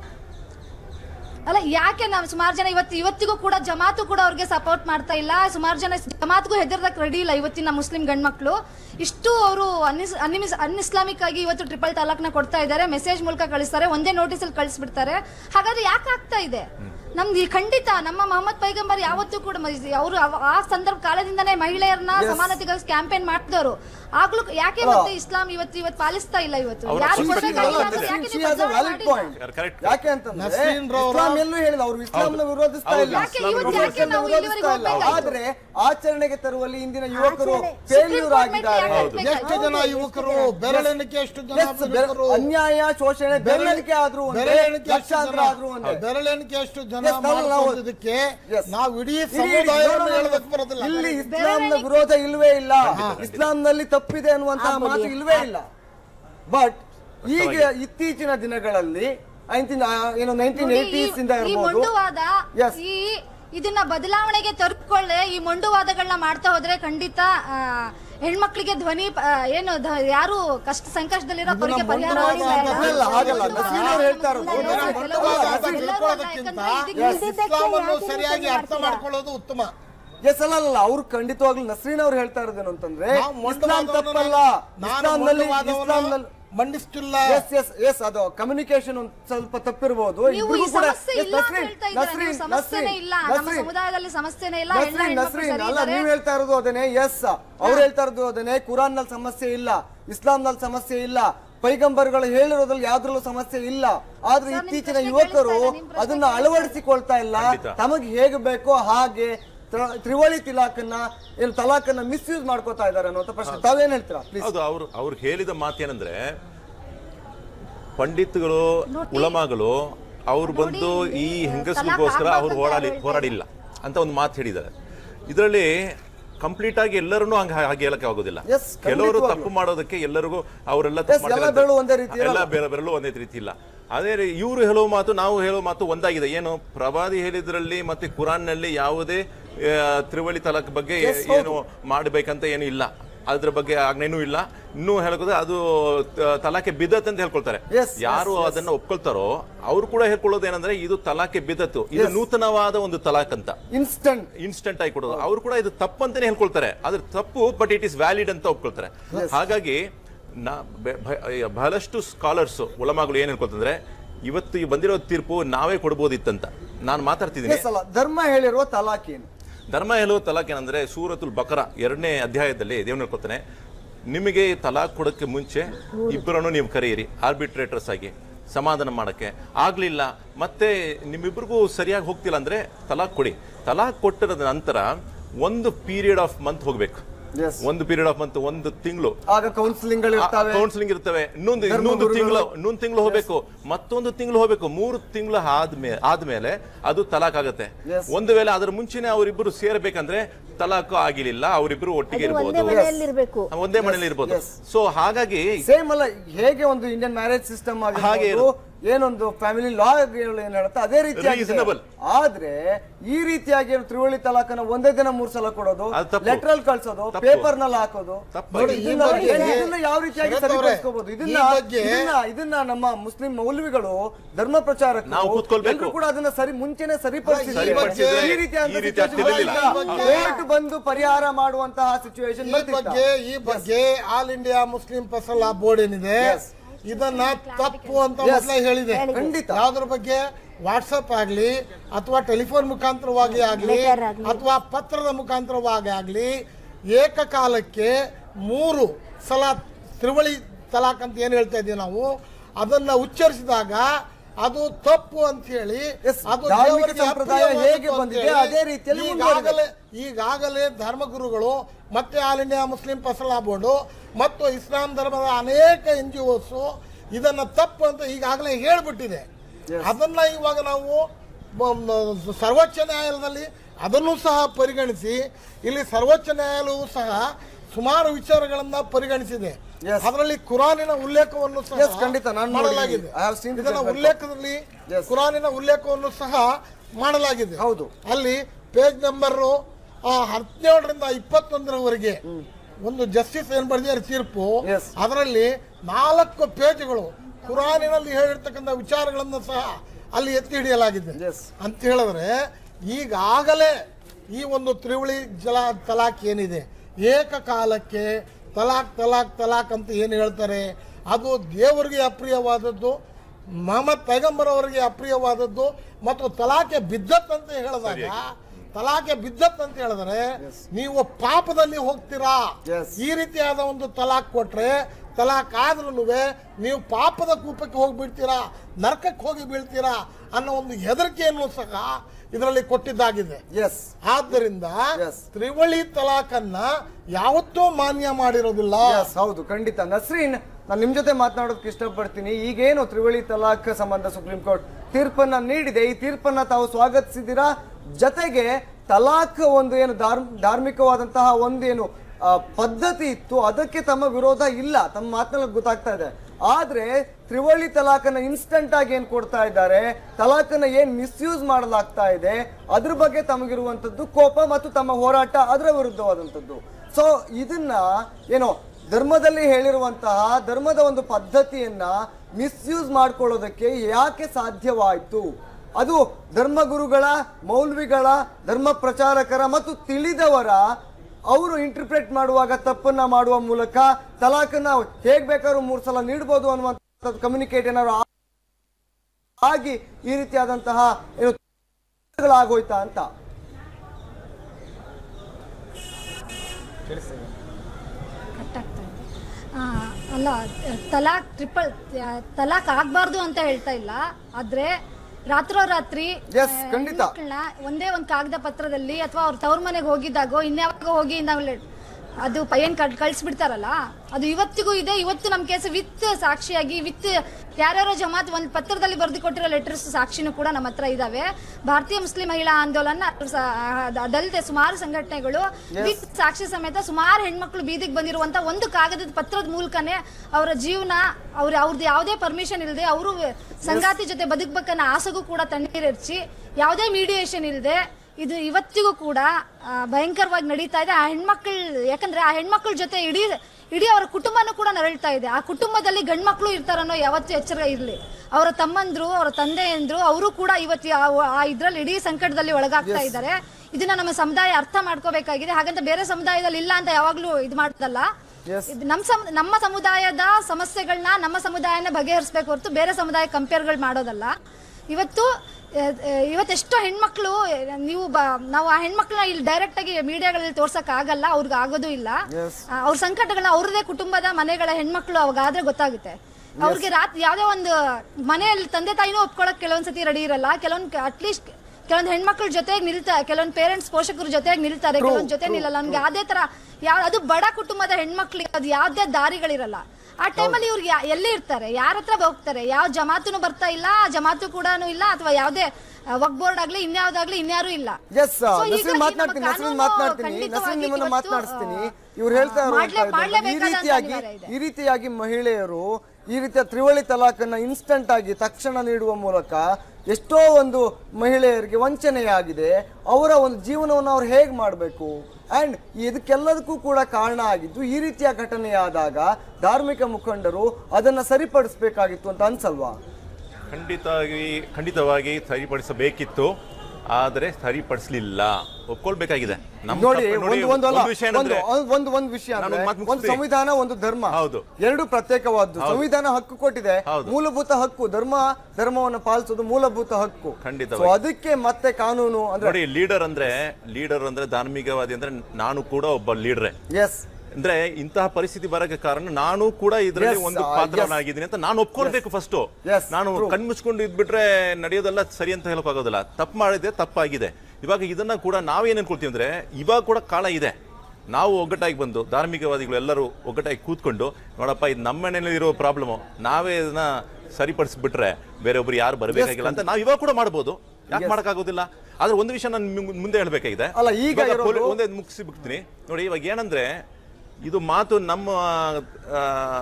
ಅಲ್ಲ ಯಾಕೆ ನಾವು ಸುಮಾರು ಜನ ಇವತ್ತು ಇವತ್ತಿಗೂ ಕೂಡ ಜಮಾತು ಕೂಡ ಅವ್ರಿಗೆ ಸಪೋರ್ಟ್ ಮಾಡ್ತಾ ಇಲ್ಲ ಸುಮಾರು ಜನ ಜಮಾತ್ಗೂ ಹೆದರ್ದಕ್ ರೆಡಿ ಇಲ್ಲ ಇವತ್ತಿನ ಮುಸ್ಲಿಂ ಗಂಡ್ಮಕ್ಳು ಇಷ್ಟು ಅವರು ಅನ್ಇಸ್ ಅನ್ಇಸ್ ಅನ್ಇಸ್ಲಾಮಿಕ್ ಆಗಿ ಇವತ್ತು ಟ್ರಿಪಲ್ ತಲಾಕ್ನ ಕೊಡ್ತಾ ಇದ್ದಾರೆ ಮೆಸೇಜ್ ಮೂಲಕ ಕಳಿಸ್ತಾರೆ ಒಂದೇ ನೋಟಿಸ್ ಅಲ್ಲಿ ಕಳಿಸ್ಬಿಡ್ತಾರೆ ಹಾಗಾದ್ರೆ ಯಾಕೆ ಆಗ್ತಾ ಇದೆ ನಮ್ದು ಈ ಖಂಡಿತ ನಮ್ಮ ಮೊಹಮ್ಮದ್ ಪೈಗಂಬರ್ ಯಾವತ್ತೂ ಕೂಡ ಅವರು ಆ ಸಂದರ್ಭ ಕಾಲದಿಂದನೇ ಮಹಿಳೆಯರನ್ನ ಸಮಾನತೆಗಾಗಿ ಕ್ಯಾಂಪೇನ್ ಮಾಡಿದವರು ಆಗ್ಲೂ ಯಾಕೆ ಮತ್ತೆ ಇಸ್ಲಾಂ ಇವತ್ತು ಇವತ್ತು ಪಾಲಿಸ್ತಾ ಇಲ್ಲ ಇವತ್ತು ಅವ್ರ ಯಾರು perspective ಕೊಡ್ಬೇಕಾಗಿಲ್ಲ ಅಲ್ಲ, ಅಂದ್ರೆ ನಸ್ರೀನ್, ಯಾಕೆ She ನೀವು has a ಬದಲಾವಣೆ valid ಮಾಡಿಲ್ಲ? point. Correct. ಯಾಕೆ ಅಂತಂದ್ರೆ ನಸ್ರೀನ್ ರವರ- ಇಸ್ಲಾಂ ಎಲ್ಲೂ ಹೇಳಿಲ್ಲ ಅವರು ಇಸ್ಲಾಂನ ವಿರೋಧಿಸ್ತಾ ಹೌದು. ಇಲ್ಲ ಯಾಕೆ ಇಸ್ಲಾಂ ಇವತ್ತು ವಿರೋಧಿಸ್ತಾ ಯಾಕೆ ನಾವು ಇಲ್ಲಿವರೆಗೆ ವಿರೋಧಿಸ್ತಾ ಇಲ್ಲ ಹೋಗ್ಬೇಕಾಯ್ತು? ಆದ್ರೆ ಆಚರಣೆಗೆ ತರುವಲ್ಲಿ ಇಂದಿನ ಯುವಕರು ಆಚರಣೆ- ಫೇಲ್ಯೂರ್ Supreme Court ಆಗಿದ್ದಾರೆ ಮೆಟ್ಲು ಯಾಕೆ ಹೌದು. ಎಷ್ಟು ಜನ ಯುವಕರು ಬೆರಳೆಣಿಕೆ ಎಷ್ಟು ಜನ Yes, ಬೆರ- ಯುವಕರು ಅನ್ಯಾಯ ಶೋಷಣೆ ಬೆರಳಿಕೆ ಆದ್ರೂ ಒಂದೇ ಬೆರಳೆಣಿಕೆ ಎಷ್ಟು ಲಕ್ಷಾಂತರ ಜನ ಆದ್ರೂ ಒಂದೇ ಬೆರಳೆಣಿಕೆ ಎಷ್ಟು ಜನ Yes, ನಾವು- ನಾವು- ಮಾಡ್ಕೊಂಡಿದ್ದಕ್ಕೆ Yes. ನಾವು ಇಡೀ ಇಡೀ- ಸಮುದಾಯವನ್ನು no, no, no, ಹೇಳೋದಕ್ಕೆ ಬರೋದಿಲ್ಲ ಇಲ್ಲಿ ಇಸ್ಲಾಂನ ವಿರೋಧ ಇಲ್ವೇ ಇಲ್ಲ ಇಸ್ಲಾಂನಲ್ಲಿ ತಪ್ಪಿದೆ ಅನ್ನುವಂತಹ ಮಾತು ಇಲ್ವೇ ಇಲ್ಲ ಬಟ್ ಈಗ ಇತ್ತೀಚಿನ ದಿನಗಳಲ್ಲಿ ಐನ್ಟೀನ್ ಏನು ನೈನ್ಟೀನ್ ನೋಡಿ, ಏಟೀಸ್ ಈ- ಇಂದ ಈ ಇರ್ಬೋದು ಮೊಂಡುವಾದ Yes. ಈ ಇದನ್ನ ಬದಲಾವಣೆಗೆ ತರ್ಕೊಳ್ಳೆ ಈ ಮೊಂಡುವಾದಗಳನ್ನ ಮಾಡ್ತಾ ಹೋದ್ರೆ ಖಂಡಿತ ಆ, ಹೆಣ್ಮಕ್ಳಿಗೆ ಧ್ವನಿ ಆ, ಏನು ಧ- ಯಾರು ಕಷ್ಟ ಸಂಕಷ್ಟದಲ್ಲಿರೋ ಇದನ್ನ ಅವರಿಗೆ ಪರಿಹಾರ ಮೊಂಡುವಾದ ಆಗ್ತಾ ಇಲ್ಲ. ಹಾಗಲ್ಲ, ಹಾಗಲ್ಲ. ನಸೀರ್ ಅವ್ರು ಹೇಳ್ತಾ ಇರೋದು. ಇಲ್ಲ, ನಸೀರ್ ಕೆಲವು- ಮೊಂಡುವಾದ ಅಂತ ಕೆಲವು- ತಿಳ್ಕೊಳ್ಳೋದಕ್ಕಿಂತ ಯಾಕಂದ್ರೆ ಇದಕ್ಕೆ- ಇಸ್ಲಾಮನ್ನು ಸರಿಯಾಗಿ ಅರ್ಥ ಮಾಡ್ಕೊಳ್ಳೋದು ಉತ್ತಮ ಎಸ್ ಅಲ್ಲ ಅಲ್ಲ ಅವ್ರು ಖಂಡಿತವಾಗ್ಲೂ ನಸ್ರೀನ್ ಅವ್ರು ಹೇಳ್ತಾ ಇರೋದೇನು ಅಂತಂದ್ರೆ ನಾವು ಇಸ್ಲಾಂ ಮೊಂಡುವಾದವನ್ನು ತಪ್ಪಲ್ಲ ನಾನು ಇಸ್ಲಾಂನಲ್ಲಿ ಮೊಂಡುವಾದವನ್ನು ಇಸ್ಲಾಂನಲ್ಲಿ ಮಂಡಿಸ್ತಿಲ್ಲ ಎಸ್ ಎಸ್ ಎಸ್ ಅದು ಕಮ್ಯುನಿಕೇಶನ್ ಒಂದ್ ಸ್ವಲ್ಪ ತಪ್ಪಿರ್ಬೋದು ನೀವು ಈ ಇಬ್ರಿಗೂ ಕೂಡ ಸಮಸ್ಯೆ Yes, ಇಲ್ಲ ಅಂತ ನಸ್ರೀನ್, ಹೇಳ್ತಾ ಇದ್ದೀರಾ. ನೀವು ನಸ್ರೀನ್, ಸಮಸ್ಯೆನೇ ನಸ್ರೀನ್, ಇಲ್ಲ ನಮ್ಮ ನಸ್ರೀನ್. ಸಮುದಾಯದಲ್ಲಿ ಸಮಸ್ಯೆನೇ ಇಲ್ಲ ಎಲ್ಲ ನಸ್ರೀನ್ ಹೆಣ್ಮಕ್ಳು ನಸ್ರೀನ್ ಸರಿ ಅಲ್ಲ ಇದ್ದಾರೆ. ನೀವ್ ಹೇಳ್ತಾ ಇರೋದು ಅದನ್ನೇ ಎಸ್ ಅವ್ರು ಹೇಳ್ತಾ ಇರೋದು ಅದನ್ನೇ ಕುರಾನ್ ನಲ್ಲಿ ಸಮಸ್ಯೆ ಇಲ್ಲ ಇಸ್ಲಾಂನಲ್ಲಿ ಸಮಸ್ಯೆ ಇಲ್ಲ ಪೈಗಂಬರ್ಗಳು ಹೇಳಿರೋದ್ರಲ್ಲಿ ಯಾವ್ದ್ರಲ್ಲೂ ಸಮಸ್ಯೆ ಇಲ್ಲ ಆದ್ರೆ ಸರ್, ನಿಮ್ ಇತ್ತೀಚಿನ ಪ್ರಶ್ನೆ ಯುವಕರು ಕೇಳಿಸ್ತಾ ಇಲ್ಲ, ನಿಮ್ ಪ್ರಶ್ನೆ ಅದನ್ನ ಅಳವಡಿಸಿಕೊಳ್ತಾ ಇಲ್ಲ ಖಂಡಿತ. ತಮಗೆ ಹೇಗೆ ಬೇಕೋ ಹಾಗೆ ತ್ರ- ತ್ರಿವಳಿ ತಿಲಾಕನ್ನ ಏನು ತಲಾಕನ್ನ ಮಿಸ್ಯೂಸ್ ಮಾಡ್ಕೋತಾ ಇದ್ದಾರೆ ಅನ್ನುವಂಥ ಪ್ರಶ್ನೆ ತಾವೇನ್ ಹೇಳ್ತೀರಾ ಪ್ಲೀಸ್ ಹೌದು ಅವ್ರು ಅವ್ರು ಹೇಳಿದ ಮಾತೇನಂದ್ರೆ ಪಂಡಿತಗಳು ಉಳಮಾಗಳು ಅವ್ರು ಬಂದು ಈ ಹೆಂಗಸರಿಗೋಸ್ಕರ ಅವ್ರು ಹೋರಾಡಿ ಹೋರಾಡಿಲ್ಲ ಅಂತ ಒಂದು ಮಾತು ಹೇಳಿದ್ದಾರೆ ಇದರಲ್ಲಿ ಕಂಪ್ಲೀಟ್ ಆಗಿ ಎಲ್ಲರನ್ನೂ ಹಂಗ ಹಾಗೆ ಹೇಳಕ್ಕೆ ಆಗೋದಿಲ್ಲ Yes, ಕೆಲವರು ಖಂಡಿತವಾಗ್ಲೂ. ತಪ್ಪು ಮಾಡೋದಕ್ಕೆ ಎಲ್ಲರಿಗೂ ಅವರೆಲ್ಲ Yes, ಎಲ್ಲ ಬೆರಳು ಒಂದೇ ರೀತಿ ಇರಲ್ಲ. ಎಲ್ಲ ಬೇರೆ ಬೆರಳು ಒಂದೇ ರೀತಿ ಇಲ್ಲ ಅದೇ ರೀ- ಇವರು ಹೇಳೋ ಮಾತು ನಾವು ಹೇಳೋ ಮಾತು ಒಂದಾಗಿದೆ ಏನು ಪ್ರವಾದಿ ಹೇಳಿದ್ರಲ್ಲಿ ಮತ್ತೆ ಕುರಾನ್ನಲ್ಲಿ ಯಾವುದೇ ಆ, ತ್ರಿವಳಿ ತಲಾಕ್ ಬಗ್ಗೆ ಏನು ಮಾಡಬೇಕಂತ ಏನು ಇಲ್ಲ ಅದ್ರ ಬಗ್ಗೆ ಆಜ್ಞೆನೂ ಇಲ್ಲ ಇನ್ನೂ ಹೇಳ್ಕೋದ್ರೆ ಅದು ತ- ತಲಾಕೆ ಬಿದ್ದತ್ ಅಂತ ಹೇಳ್ಕೊಳ್ತಾರೆ Yes, ಯಾರು ಅದನ್ನ ಒಪ್ಕೊಳ್ತಾರೋ ಅವ್ರು ಕೂಡ ಹೇಳ್ಕೊಳ್ಳೋದು ಏನಂದ್ರೆ ಇದು ತಲಾಕೆ ಬಿದ್ದತ್ತು ಇದು ನೂತನವಾದ ಒಂದು ತಲಾಕ್ ಅಂತ ಇನ್ಸ್ಟಂಟ್ ಇನ್ಸ್ಟಂಟ್ ಆಗಿ ಕೊಡೋದು ಅವ್ರು ಕೂಡ ಇದು ತಪ್ಪು ಅಂತಾನೆ ಹೇಳ್ಕೊಳ್ತಾರೆ ಆದ್ರೆ ತಪ್ಪು ಬಟ್ ಇಟ್ ಇಸ್ ವ್ಯಾಲಿಡ್ ಅಂತ ಒಪ್ಕೊಳ್ತಾರೆ ಹಾಗಾಗಿ ನಾ ಬೆ- ಭ- ಬಹಳಷ್ಟು ಸ್ಕಾಲರ್ಸ್ ಉಳಮಾಗಳು ಏನ್ ಹೇಳ್ಕೊಳ್ತಂದ್ರೆ ಇವತ್ತು ಈ ಬಂದಿರೋ ತೀರ್ಪು ನಾವೇ ಕೊಡ್ಬೋದಿತ್ತಂತ ನಾನು ಮಾತಾಡ್ತಿದ್ದೀನಿ ಎಸ್ ಅಲ್ಲ ಧರ್ಮ ಹೇಳಿರುವ ತಲಾಕ್ ಏನು ಧರ್ಮ ಹೇಳುವ ತಲಾಕ್ ಏನಂದ್ರೆ ಸೂರತುಲ್ ಬಕರ ಎರಡನೇ ಅಧ್ಯಾಯದಲ್ಲಿ ದೇವ್ನು ಹೇಳ್ಕೊತಾನೆ ನಿಮಗೆ ತಲಾಕ್ ಕೊಡಕ್ಕೆ ಮುಂಚೆ ಇಬ್ಬರನ್ನು ನೀವು ಕರೆಯಿರಿ ಆರ್ಬಿಟ್ರೇಟರ್ಸ್ ಆಗಿ ಸಮಾಧಾನ ಮಾಡಕ್ಕೆ ಆಗ್ಲಿಲ್ಲ ಮತ್ತೆ ನಿಮ್ಮಿಬ್ಬರಿಗೂ ಸರಿಯಾಗಿ ಹೋಗ್ತಿಲ್ಲ ಅಂದ್ರೆ ತಲಾಕ್ ಕೊಡಿ ತಲಾಕ್ ಕೊಟ್ಟಿರೋದ ನಂತರ ಒಂದು ಪೀರಿಯಡ್ ಆಫ್ ಮಂತ್ ಹೋಗ್ಬೇಕು Yes. ಒಂದು ಪೀರಿಯಡ್ ಆಫ್ ಮಂತ್ ಒಂದು ತಿಂಗಳು ಆಗ ಕೌನ್ಸಿಲಿಂಗ್ ಇರ್ತವೆ ಕೌನ್ಸಿಲಿಂಗ್ ಇರ್ತವೆ ಇನ್ನೊಂದು ಧರ್ಮ ಇನ್ನೊಂದು ಗುರುಗಳು. ತಿಂಗಳು ಇನ್ನೊಂದು ತಿಂಗಳು ಹೋಗ್ಬೇಕು ಮತ್ತೊಂದು ತಿಂಗಳು ಹೋಗ್ಬೇಕು ಮೂರು ತಿಂಗಳು ಆದ್ಮೇಲೆ ಆದ್ಮೇಲೆ ಅದು ತಲಾಕ್ ಆಗುತ್ತೆ Yes. ಒಂದು ವೇಳೆ ಅದರ ಮುಂಚೆನೆ ಅವರಿಬ್ಬರು ಸೇರ್ಬೇಕಂದ್ರೆ ತಲಾಕು ಆಗಿಲಿಲ್ಲ ಅವರಿಬ್ಬರು ಒಟ್ಟಿಗೆ ಅದು ಒಂದೇ ಇರ್ಬೋದು ಮನೆಯಲ್ಲಿರ್ಬೇಕು ಒಂದೇ ಮನೇಲಿ ಇರ್ಬೋದು yes. ಸೊ ಹಾಗಾಗಿ ಸೇಮ್ ಅಲ್ಲ ಹೇಗೆ ಒಂದು ಇಂಡಿಯನ್ ಮ್ಯಾರೇಜ್ ಸಿಸ್ಟಮ್ ಹಾಗೆ ಆಗಿರ್ಬೋದು ಏನೊಂದು ಫ್ಯಾಮಿಲಿ ಲಾ ಏನ್ ಹೇಳುತ್ತೆ ಅದೇ ರೀತಿಯಾಗಿ Reasonable. ಆದ್ರೆ ಈ ರೀತಿಯಾಗಿ ಏನು ತ್ರಿವಳಿ ತಲಾಕನ ಒಂದೇ ದಿನ ಮೂರ್ ಸಲ ಕೊಡೋದು ಅದು ತಪ್ಪು. ಲೆಟರ್ ಕಳ್ಸೋದು ತಪ್ಪು. ಪೇಪರ್ ನಲ್ಲಿ ಹಾಕೋದು ತಪ್ಪು. ನೋಡಿ, ಈ ಇದನ್ನ- ಬಗ್ಗೆ- ಇದನ್ನ ಯಾವ ರೀತಿಯಾಗಿ ಶರತ್ ಅವರೇ, ಸರಿಪಡಿಸ್ಕೋಬಹುದು ಇದನ್ನ ಈ ಬಗ್ಗೆ- ಇದನ್ನ ಇದನ್ನ ನಮ್ಮ ಮುಸ್ಲಿಂ ಮೌಲ್ವಿಗಳು ಧರ್ಮ ಪ್ರಚಾರಕರು ನಾವು ಕೂತ್ಕೊಳ್ಬೇಕು. ಎಲ್ರೂ ಕೂಡ ಅದನ್ನ ಸರಿ ಮುಂಚೆನೆ ಸರಿಪಡಿಸಿದ್ರೆ ಸರಿಪಡಿಸಿದ್ರೆ ಈ ರೀತಿಯಾದ ಈ ರೀತಿ ಆಗ್ತಿರ್ಲಿಲ್ಲ. ಕೋರ್ಟ್ ಬಂದು ಪರಿಹಾರ ಮಾಡುವಂತಹ ಸಿಚುವೇಶನ್ ಈ ಬಗ್ಗೆ ಈ ಬಗ್ಗೆ ಆಲ್ ಇಂಡಿಯಾ ಮುಸ್ಲಿಂ ಫಸಲಾ ಬೋರ್ಡ್ ಏನಿದೆ Yes. ಇದನ್ನ ತಪ್ಪು ಅಂತ Yes. ಮೊದಲೇ ಹೇಳಿದೆ ಖಂಡಿತ. ಯಾವ್ದ್ರ ಬಗ್ಗೆ ವಾಟ್ಸಪ್ ಆಗ್ಲಿ ಅಥವಾ ಟೆಲಿಫೋನ್ ಮುಖಾಂತರವಾಗಿ ಆಗ್ಲಿ Letter ಆಗ್ಲಿ. ಅಥವಾ ಪತ್ರದ ಮುಖಾಂತರವಾಗಿ ಆಗ್ಲಿ ಏಕಕಾಲಕ್ಕೆ ಮೂರು ಸಲ ತ್ರಿವಳಿ ತಲಾಕ್ ಅಂತ ಏನ್ ಹೇಳ್ತಾ ಇದ್ದೀವಿ ನಾವು ಅದನ್ನ ಉಚ್ಚರಿಸಿದಾಗ ಅದು ತಪ್ಪು ಅಂತ ಹೇಳಿ Yes, ಅದು ಧಾರ್ಮಿಕ ದೇವರಿಗೆ ಸಂಪ್ರದಾಯ ಅಪ್ರಿಯವಾದದ್ದು ಹೇಗೆ ಅಂತ ಬಂದಿದೆ, ಹೇಳಿ ಅದೇ ರೀತಿಯಲ್ಲಿ ಈಗಾಗಲೇ ಈಗಾಗಲೇ ಧರ್ಮಗುರುಗಳು ಮತ್ತೆ ಆಲ್ ಇಂಡಿಯಾ ಮುಸ್ಲಿಂ ಫಸಲಾ ಬೋರ್ಡು ಮತ್ತು ಇಸ್ಲಾಂ ಧರ್ಮದ ಅನೇಕ ಎನ್ ಜಿ ಒಸ್ ಇದನ್ನ ತಪ್ಪು ಅಂತ ಈಗಾಗಲೇ ಹೇಳ್ಬಿಟ್ಟಿದೆ ಅದನ್ನ ಇವಾಗ ನಾವು ಮ- ಮ- ಸರ್ವೋಚ್ಚ ನ್ಯಾಯಾಲಯದಲ್ಲಿ ಅದನ್ನು ಸಹ ಪರಿಗಣಿಸಿ ಇಲ್ಲಿ ಸರ್ವೋಚ್ಚ ನ್ಯಾಯಾಲಯವು ಸಹ ಸುಮಾರು ವಿಚಾರಗಳನ್ನ ಪರಿಗಣಿಸಿದೆ Yes. ಅದರಲ್ಲಿ ಕುರಾನಿನ ಉಲ್ಲೇಖವನ್ನು ಸಹ Yes, ಖಂಡಿತ, ನಾನು ಮಾಡಲಾಗಿದೆ ನೋಡಿದ್ದೀನಿ. I have seen the ಇದನ್ನ judgment. ಉಲ್ಲೇಖದಲ್ಲಿ Yes. ಕುರಾನಿನ ಉಲ್ಲೇಖವನ್ನು ಸಹ ಮಾಡಲಾಗಿದೆ ಹೌದು. ಅಲ್ಲಿ ಪೇಜ್ ನಂಬರ್ ಹದಿನೇಳರಿಂದ ಇಪ್ಪತ್ತೊಂದರವರೆಗೆ ಒಂದು ಜಸ್ಟಿಸ್ ಏನ್ ಬರೆದಿದ್ದಾರೆ ತೀರ್ಪು Yes. ಅದರಲ್ಲಿ ನಾಲ್ಕು ಪೇಜ್ಗಳು ಕುರಾನಿನಲ್ಲಿ ಹೇಳಿರ್ತಕ್ಕಂಥ ವಿಚಾರಗಳನ್ನು ಸಹ ಅಲ್ಲಿ ಎತ್ತಿ ಹಿಡಿಯಲಾಗಿದೆ Yes. ಅಂತ ಹೇಳಿದ್ರೆ ಈಗಾಗಲೇ ಈ ಒಂದು ತ್ರಿವಳಿ ಜಲ ತಲಾಕ್ ಏನಿದೆ ಏಕಕಾಲಕ್ಕೆ ತಲಾಕ್ ತಲಾಕ್ ತಲಾಕ್ ಅಂತ ಏನು ಹೇಳ್ತಾರೆ ಅದು ದೇವರಿಗೆ ಅಪ್ರಿಯವಾದದ್ದು ಮೊಹಮ್ಮದ್ ಪೈಗಂಬರ್ ಅವರಿಗೆ ಅಪ್ರಿಯವಾದದ್ದು ಮತ್ತು ತಲಾಕೆ ಬಿದ್ದತ್ ಅಂತ ಹೇಳಿದಾಗ ತಲಾಕೆ ಬಿದ್ದತ್ ಅಂತ ಹೇಳಿದ್ರೆ ನೀವು ಪಾಪದಲ್ಲಿ ಹೋಗ್ತೀರಾ Yes. ಈ ರೀತಿಯಾದ ಒಂದು ತಲಾಕ್ ಕೊಟ್ರೆ ತಲಾಕ್ ಆದ್ರೂ ನೀವು ಪಾಪದ ಕೂಪಕ್ಕೆ ಹೋಗ್ಬಿಡ್ತೀರಾ ನರಕಕ್ಕೆ ಹೋಗಿ ಬೀಳ್ತೀರಾ ಅನ್ನೋ ಒಂದು ಹೆದರಿಕೆಯನ್ನು ಸಹ ಇದರಲ್ಲಿ ಕೊಟ್ಟಿದ್ದಾಗಿದೆ ಎಸ್ ಆದ್ದರಿಂದ Yes. ತ್ರಿವಳಿ ತಲಾಕನ್ನ ಯಾವತ್ತೂ ಮಾನ್ಯ ಮಾಡಿರೋದಿಲ್ಲ ಎಸ್ ಹೌದು ಖಂಡಿತ ನಸ್ರೀನ್ ನಾನು ನಿಮ್ ಜೊತೆ ಮಾತನಾಡೋದಕ್ಕೆ ಇಷ್ಟಪಡ್ತೀನಿ ಈಗೇನು ತ್ರಿವಳಿ ತಲಾಕ್ ಸಂಬಂಧ ಸುಪ್ರೀಂ ಕೋರ್ಟ್ ತೀರ್ಪನ್ನ ನೀಡಿದೆ ಈ ತೀರ್ಪನ್ನ ತಾವು ಸ್ವಾಗತಿಸಿದ್ದೀರಾ ಜೊತೆಗೆ ತಲಾಕ್ ಒಂದು ಏನು ಧಾರ್ಮ ಧಾರ್ಮಿಕವಾದಂತಹ ಒಂದು ಏನು ಆ, ಪದ್ಧತಿ ಇತ್ತು ಅದಕ್ಕೆ ತಮ್ಮ ವಿರೋಧ ಇಲ್ಲ ತಮ್ಮ ಮಾತಿನಲ್ಲಿ ಗೊತ್ತಾಗ್ತಾ ಇದೆ ಆದ್ರೆ ತ್ರಿವಳಿ ತಲಾಕನ್ನ ಇನ್ಸ್ಟಂಟ್ ಆಗಿ ಏನ್ ಕೊಡ್ತಾ ಇದ್ದಾರೆ ತಲಾಕನ್ನ ಏನ್ ಮಿಸ್ಯೂಸ್ ಮಾಡಲಾಗ್ತಾ ಇದೆ ಅದ್ರ ಬಗ್ಗೆ ತಮಗಿರುವಂತದ್ದು ಕೋಪ ಮತ್ತು ತಮ್ಮ ಹೋರಾಟ ಅದರ ವಿರುದ್ಧವಾದಂಥದ್ದು ಸೊ ಇದನ್ನ ಏನೋ ಧರ್ಮದಲ್ಲಿ ಹೇಳಿರುವಂತಹ ಧರ್ಮದ ಒಂದು ಪದ್ಧತಿಯನ್ನ ಮಿಸ್ಯೂಸ್ ಮಾಡ್ಕೊಳ್ಳೋದಕ್ಕೆ ಯಾಕೆ ಸಾಧ್ಯವಾಯಿತು ಅದು ಧರ್ಮಗುರುಗಳ ಮೌಲ್ವಿಗಳ ಧರ್ಮ ಪ್ರಚಾರಕರ ಮತ್ತು ತಿಳಿದವರ ಅವರು ಇಂಟರ್ಪ್ರೇಟ್ ಮಾಡುವಾಗ ತಪ್ಪನ್ನ ಮಾಡುವ ಮೂಲಕ ತಲಾಕನ್ನ ಹೇಗ್ ಬೇಕಾದ್ರೂ ಮೂರ್ ಸಲ ನೀಡ್ಬೋದು ಅನ್ನುವಂಥ ಕಮ್ಯುನಿಕೇಟ್ ಏನಾದ್ರು ಆ- ಆಗಿ ಈ ರೀತಿಯಾದಂತಹ ಏನು ಆಗೋಯ್ತಾ ಅಂತ ಕಟ್ ಆಗ್ತಾ ಇದೆ ಆ, ಅಲ್ಲ ತಲಾಕ್ ಟ್ರಿಪಲ್ ತಲಾಕ್ ಆಗ್ಬಾರ್ದು ಅಂತ ಹೇಳ್ತಾ ಇಲ್ಲ ಆದ್ರೆ ರಾತ್ರೋರಾತ್ರಿ Yes, ಆ, ಖಂಡಿತ. ಹೆಣ್ಮಕ್ಳನ್ನ ಒಂದೇ ಒಂದು ಕಾಗದ ಪತ್ರದಲ್ಲಿ ಅಥವಾ ಅವ್ರ ತವ್ರ ಮನೆಗೆ ಹೋಗಿದ್ದಾಗೋ ಇನ್ಯಾವಾಗ ಹೋಗಿ ನಾವು ಅದು ಪಯ್ಯನ್ ಕಳ್ ಕಳಿಸ್ಬಿಡ್ತಾರಲ್ಲ ಅದು ಇವತ್ತಿಗೂ ಇದೆ ಇವತ್ತು ನಮ್ಮ ಕೇಸ್ ವಿತ್ ಸಾಕ್ಷಿಯಾಗಿ ವಿತ್ ಯಾರ್ಯಾರೋ ಜಮಾತ್ ಒಂದು ಪತ್ರದಲ್ಲಿ ಬರೆದು ಕೊಟ್ಟಿರೋ ಲೆಟರ್ಸ್ ಸಾಕ್ಷಿನೂ ಕೂಡ ನಮ್ಮ ಹತ್ರ ಇದಾವೆ ಭಾರತೀಯ ಮುಸ್ಲಿಂ ಮಹಿಳಾ ಆಂದೋಲನ ಸ- ಅದ್- ಅದಲ್ಲದೆ ಸುಮಾರು ಸಂಘಟನೆಗಳು ವಿತ್ ಸಾಕ್ಷಿ ಸಮೇತ ಸುಮಾರು ಹೆಣ್ಮಕ್ಳು ಬೀದಿಗೆ ಬಂದಿರುವಂತ ಒಂದು ಕಾಗದದ ಪತ್ರದ ಮೂಲಕನೇ ಅವರ ಜೀವನ ಅವ್ರ ಅವ್ರದ್ದು ಯಾವುದೇ ಪರ್ಮಿಷನ್ ಇಲ್ಲದೆ ಅವರು ಸಂಗಾತಿ ಜೊತೆ ಬದುಕಬೇಕನ್ನ ಆಸೆಗೂ ಕೂಡ ತಣ್ಣೀರೆರ್ಚಿ ಯಾವುದೇ ಮೀಡಿಯೇಷನ್ ಇಲ್ಲದೆ ಇದು ಇವತ್ತಿಗೂ ಕೂಡ ಆ, ಭಯಂಕರವಾಗಿ ನಡೀತಾ ಇದೆ ಆ ಹೆಣ್ಮಕ್ಳು ಯಾಕಂದ್ರೆ ಆ ಹೆಣ್ಮಕ್ಳ ಜೊತೆ ಇಡೀ ಇಡೀ ಅವರ ಕುಟುಂಬನೂ ಕೂಡ ನರಳ್ತಾ ಇದೆ ಆ ಕುಟುಂಬದಲ್ಲಿ ಗಂಡ್ಮಕ್ಳು ಇರ್ತಾರನ್ನೋ ಯಾವತ್ತೂ ಎಚ್ಚರ ಇರಲಿ ಅವರ ತಮ್ಮಂದ್ರು ಅವರ ತಂದೆಯಂದ್ರು ಅವರು ಕೂಡ ಇವತ್ತು ಆ- ಆ ಇದ್ರಲ್ಲಿ ಇಡೀ ಸಂಕಟದಲ್ಲಿ ಒಳಗಾಗ್ತಾ ಇದ್ದಾರೆ ಇದನ್ನ ನಮ್ಮ ಸಮುದಾಯ ಅರ್ಥ ಮಾಡ್ಕೋಬೇಕಾಗಿದೆ ಹಾಗಂತ ಬೇರೆ ಸಮುದಾಯದಲ್ಲಿ ಇಲ್ಲ ಅಂತ ಯಾವಾಗ್ಲೂ ಇದು ಮಾಡ್ದಲ್ಲ Yes. ಇದು ನಮ್ಮ ಸಮ ನಮ್ಮ ಸಮುದಾಯದ ಸಮಸ್ಯೆಗಳನ್ನ ನಮ್ಮ ಸಮುದಾಯನ ಬಗೆಹರಿಸಬೇಕು ಹೊರತು ಬೇರೆ ಸಮುದಾಯ ಕಂಪೇರ್ಗಳು ಮಾಡೋದಲ್ಲ ಇವತ್ತು ಆ, ಆ, ಇವತ್ತೆಷ್ಟೋ ಹೆಣ್ಮಕ್ಳು ಆ, ನೀವು ಬ ನಾವು ಆ ಹೆಣ್ಮಕ್ಳನ್ನ ಇಲ್ಲಿ ಡೈರೆಕ್ಟ್ ಆಗಿ ಮೀಡಿಯಾಗಳಲ್ಲಿ ತೋರ್ಸಕ್ ಆಗಲ್ಲ ಅವ್ರಿಗೆ ಆಗೋದು ಇಲ್ಲ Yes. ಆ, ಅವ್ರ ಸಂಕಟಗಳನ್ನ ಅವ್ರದೇ ಕುಟುಂಬದ ಮನೆಗಳ ಹೆಣ್ಮಕ್ಳು ಅವಾಗಾದ್ರೆ ಗೊತ್ತಾಗುತ್ತೆ ಅವ್ರಿಗೆ ರಾತ್ರಿ ಯಾವ್ದೇ ಒಂದು ಮನೆಯಲ್ಲಿ ತಂದೆ ತಾಯಿನೂ ಒಪ್ಕೊಳಕ್ ಕೆಲವೊಂದ್ಸತಿ ರೆಡಿ ಇರಲ್ಲ ಕೆಲವೊಂದು ಅಟ್ಲೀಸ್ಟ್ ಕೆಲವೊಂದು ಹೆಣ್ಮಕ್ಳ ಜೊತೆಗೆ ನಿಲ್ತಾರೆ ಕೆಲವೊಂದು ಪೇರೆಂಟ್ಸ್ ಪೋಷಕರ ಜೊತೆಗೆ ನಿಲ್ತಾರೆ ಕೆಲವೊಂದ್ ಜೊತೆ ನಿಲ್ಲಲ್ಲ ನಮ್ಗೆ ಯಾವ್ದೇ ತರ ಯಾವ ಅದು ಬಡ ಕುಟುಂಬದ ಹೆಣ್ಮಕ್ಳಿಗೆ ಅದು ಯಾವ್ದೇ ದಾರಿಗಳಿರಲ್ಲ ಆ ಟೈಮಲ್ಲಿ ಇವ್ರಿಗೆ ಯಾ- ಎಲ್ಲಿ ಇರ್ತಾರೆ ಯಾರ ಹತ್ರ ಹೋಗ್ತಾರೆ ಯಾವ ಜಮಾತುನು ಬರ್ತಾ ಇಲ್ಲ ಆ ಜಮಾತು ಕೂಡ ಇಲ್ಲ ಅಥವಾ ಯಾವ್ದೇ ವಕ್ ಬೋರ್ಡ್ ಆಗ್ಲಿ ಇನ್ಯಾವ್ದಾಗ್ಲಿ ಇನ್ಯಾರು ಇಲ್ಲ ಎಸ್ So, ನಸೀನ್ ಹೀಗಾಗಿ ಮಾತನಾಡ್ತೀನಿ ನಮ್ಮ ನಸೀನ್ ಕಾನೂನು ಮಾತನಾಡ್ತೀನಿ ಖಂಡಿತವಾಗಿ ನಸೀನ್ ನಿಮ್ಮನ್ನ ಇವತ್ತು, ಮಾತನಾಡಿಸ್ತೀನಿ ಆ, ಇವ್ರು ಹೇಳ್ತಾ ಇರೋ ಮಾಡ್ಲೇ- ಈ ಮಾಡ್ಲೇಬೇಕಾದಂತ ರೀತಿಯಾಗಿ ಅನಿವಾರ್ಯ ಇದೆ. ಈ ರೀತಿಯಾಗಿ ಮಹಿಳೆಯರು ಈ ರೀತಿಯ ತ್ರಿವಳಿ ತಲಾಖನ್ನ ಇನ್ಸ್ಟಂಟ್ ಆಗಿ ತಕ್ಷಣ ನೀಡುವ ಮೂಲಕ ಎಷ್ಟೋ ಒಂದು ಮಹಿಳೆಯರಿಗೆ ವಂಚನೆಯಾಗಿದೆ ಅವರ ಒಂದು ಜೀವನವನ್ನು ಅವ್ರು ಹೇಗೆ ಮಾಡಬೇಕು ಅಂಡ್ ಇದಕ್ಕೆಲ್ಲದಕ್ಕೂ ಕೂಡ ಕಾರಣ ಆಗಿದ್ದು ಈ ರೀತಿಯ ಘಟನೆಯಾದಾಗ ಧಾರ್ಮಿಕ ಮುಖಂಡರು ಅದನ್ನ ಸರಿಪಡಿಸಬೇಕಾಗಿತ್ತು ಅಂತ ಅನ್ಸಲ್ವಾ ಖಂಡಿತವಾಗಿ ಖಂಡಿತವಾಗಿ ಸರಿಪಡಿಸಬೇಕಿತ್ತು ಆದರೆ ಸರಿಪಡಿಸಲಿಲ್ಲ ಒಪ್ಕೊಳ್ಬೇಕಾಗಿದೆ ನಮ್ಮ ನೋಡಿ ತಪ್ಪು ನೋಡಿ, ಒಂದು ಒಂದು ಅಲ್ಲ ಒಂದು ವಿಷಯ ಒಂದು ಏನಂದ್ರೆ ಒಂದು ಒಂದು ವಿಷಯ ನಾನು ಅಂದ್ರೆ ಮಾತು ಒಂದು ಮುಗಿಸ್ತೀನಿ. ಸಂವಿಧಾನ ಒಂದು ಧರ್ಮ ಹೌದು. ಎರಡು ಪ್ರತ್ಯೇಕವಾದ್ದು ಸಂವಿಧಾನ ಹಕ್ಕು ಕೊಟ್ಟಿದೆ ಹೌದು. ಮೂಲಭೂತ ಹಕ್ಕು ಧರ್ಮ ಧರ್ಮವನ್ನು ಪಾಲಿಸೋದು ಮೂಲಭೂತ ಹಕ್ಕು ಖಂಡಿತವಾಗಿ. So ಅದಕ್ಕೆ ಮತ್ತೆ ಕಾನೂನು ಅಂದ್ರೆ ನೋಡಿ ಲೀಡರ್ ಅಂದ್ರೆ ಲೀಡರ್ ಅಂದ್ರೆ ಧಾರ್ಮಿಕವಾದಿ ಅಂದ್ರೆ ನಾನು ಕೂಡ ಒಬ್ಬ ಲೀಡ್ರೆ ಎಸ್ ಅಂದ್ರೆ ಇಂತಹ ಪರಿಸ್ಥಿತಿ ಬರಕ್ಕೆ ಕಾರಣ ನಾನು ಕೂಡ ಇದರಲ್ಲಿ Yes, ಒಂದು uh, ಪಾತ್ರನಾಗಿದ್ದೀನಿ ಅಂತ ನಾನು ಒಪ್ಕೊಳ್ಬೇಕು ಫಸ್ಟ್ Yes, ನಾನು true. ಕಣ್ಮುಚ್ಕೊಂಡು ಇದ್ಬಿಟ್ರೆ ನಡೆಯೋದೆಲ್ಲ ಸರಿ ಅಂತ ಹೇಳೋಕ್ಕಾಗೋದಿಲ್ಲ ತಪ್ಪು ಮಾಡಿದೆ ತಪ್ಪಾಗಿದೆ ಇವಾಗ ಇದನ್ನ ಕೂಡ ನಾವೇನ್ ಅನ್ಕೊಳ್ತೀವಿ ಅಂದ್ರೆ ಇವಾಗ ಕೂಡ ಕಾಲ ಇದೆ ನಾವು ಒಗ್ಗಟ್ಟಾಗಿ ಬಂದು ಧಾರ್ಮಿಕವಾದಿಗಳು ಎಲ್ಲರೂ ಒಗ್ಗಟ್ಟಾಗಿ ಕೂತ್ಕೊಂಡು ನೋಡಪ್ಪ ಇದು ನಮ್ಮ ಮನೆಯಲ್ಲಿ ಇರೋ ಪ್ರಾಬ್ಲಮ್ ನಾವೇ ಇದನ್ನ ಸರಿಪಡಿಸ್ಬಿಟ್ರೆ ಬೇರೆಯೊಬ್ರು ಯಾರು ಬರಬೇಕಾಗಿಲ್ಲ ಅಂತ ನಾವು ಇವಾಗ ಕೂಡ ಮಾಡ್ಬೋದು ಯಾಕೆ ಮಾಡಕ್ಕಾಗೋದಿಲ್ಲ ಆದ್ರೆ ಒಂದು ವಿಷಯ ನಾನು ನಿಮ್ಗೆ ಮುಂದೆ ಹೇಳ್ಬೇಕಾಗಿದೆ ಅಲ್ಲ, ಈಗ ಇವಾಗ ಇರೋದು- ಪೊಲೀ- ಒಂದೇ ಮುಗಿಸಿ ಬಿಡ್ತೀನಿ ನೋಡಿ ಇವಾಗ ಏನಂದ್ರೆ ಇದು ಮಾತು ನಮ್ಮ ಆ,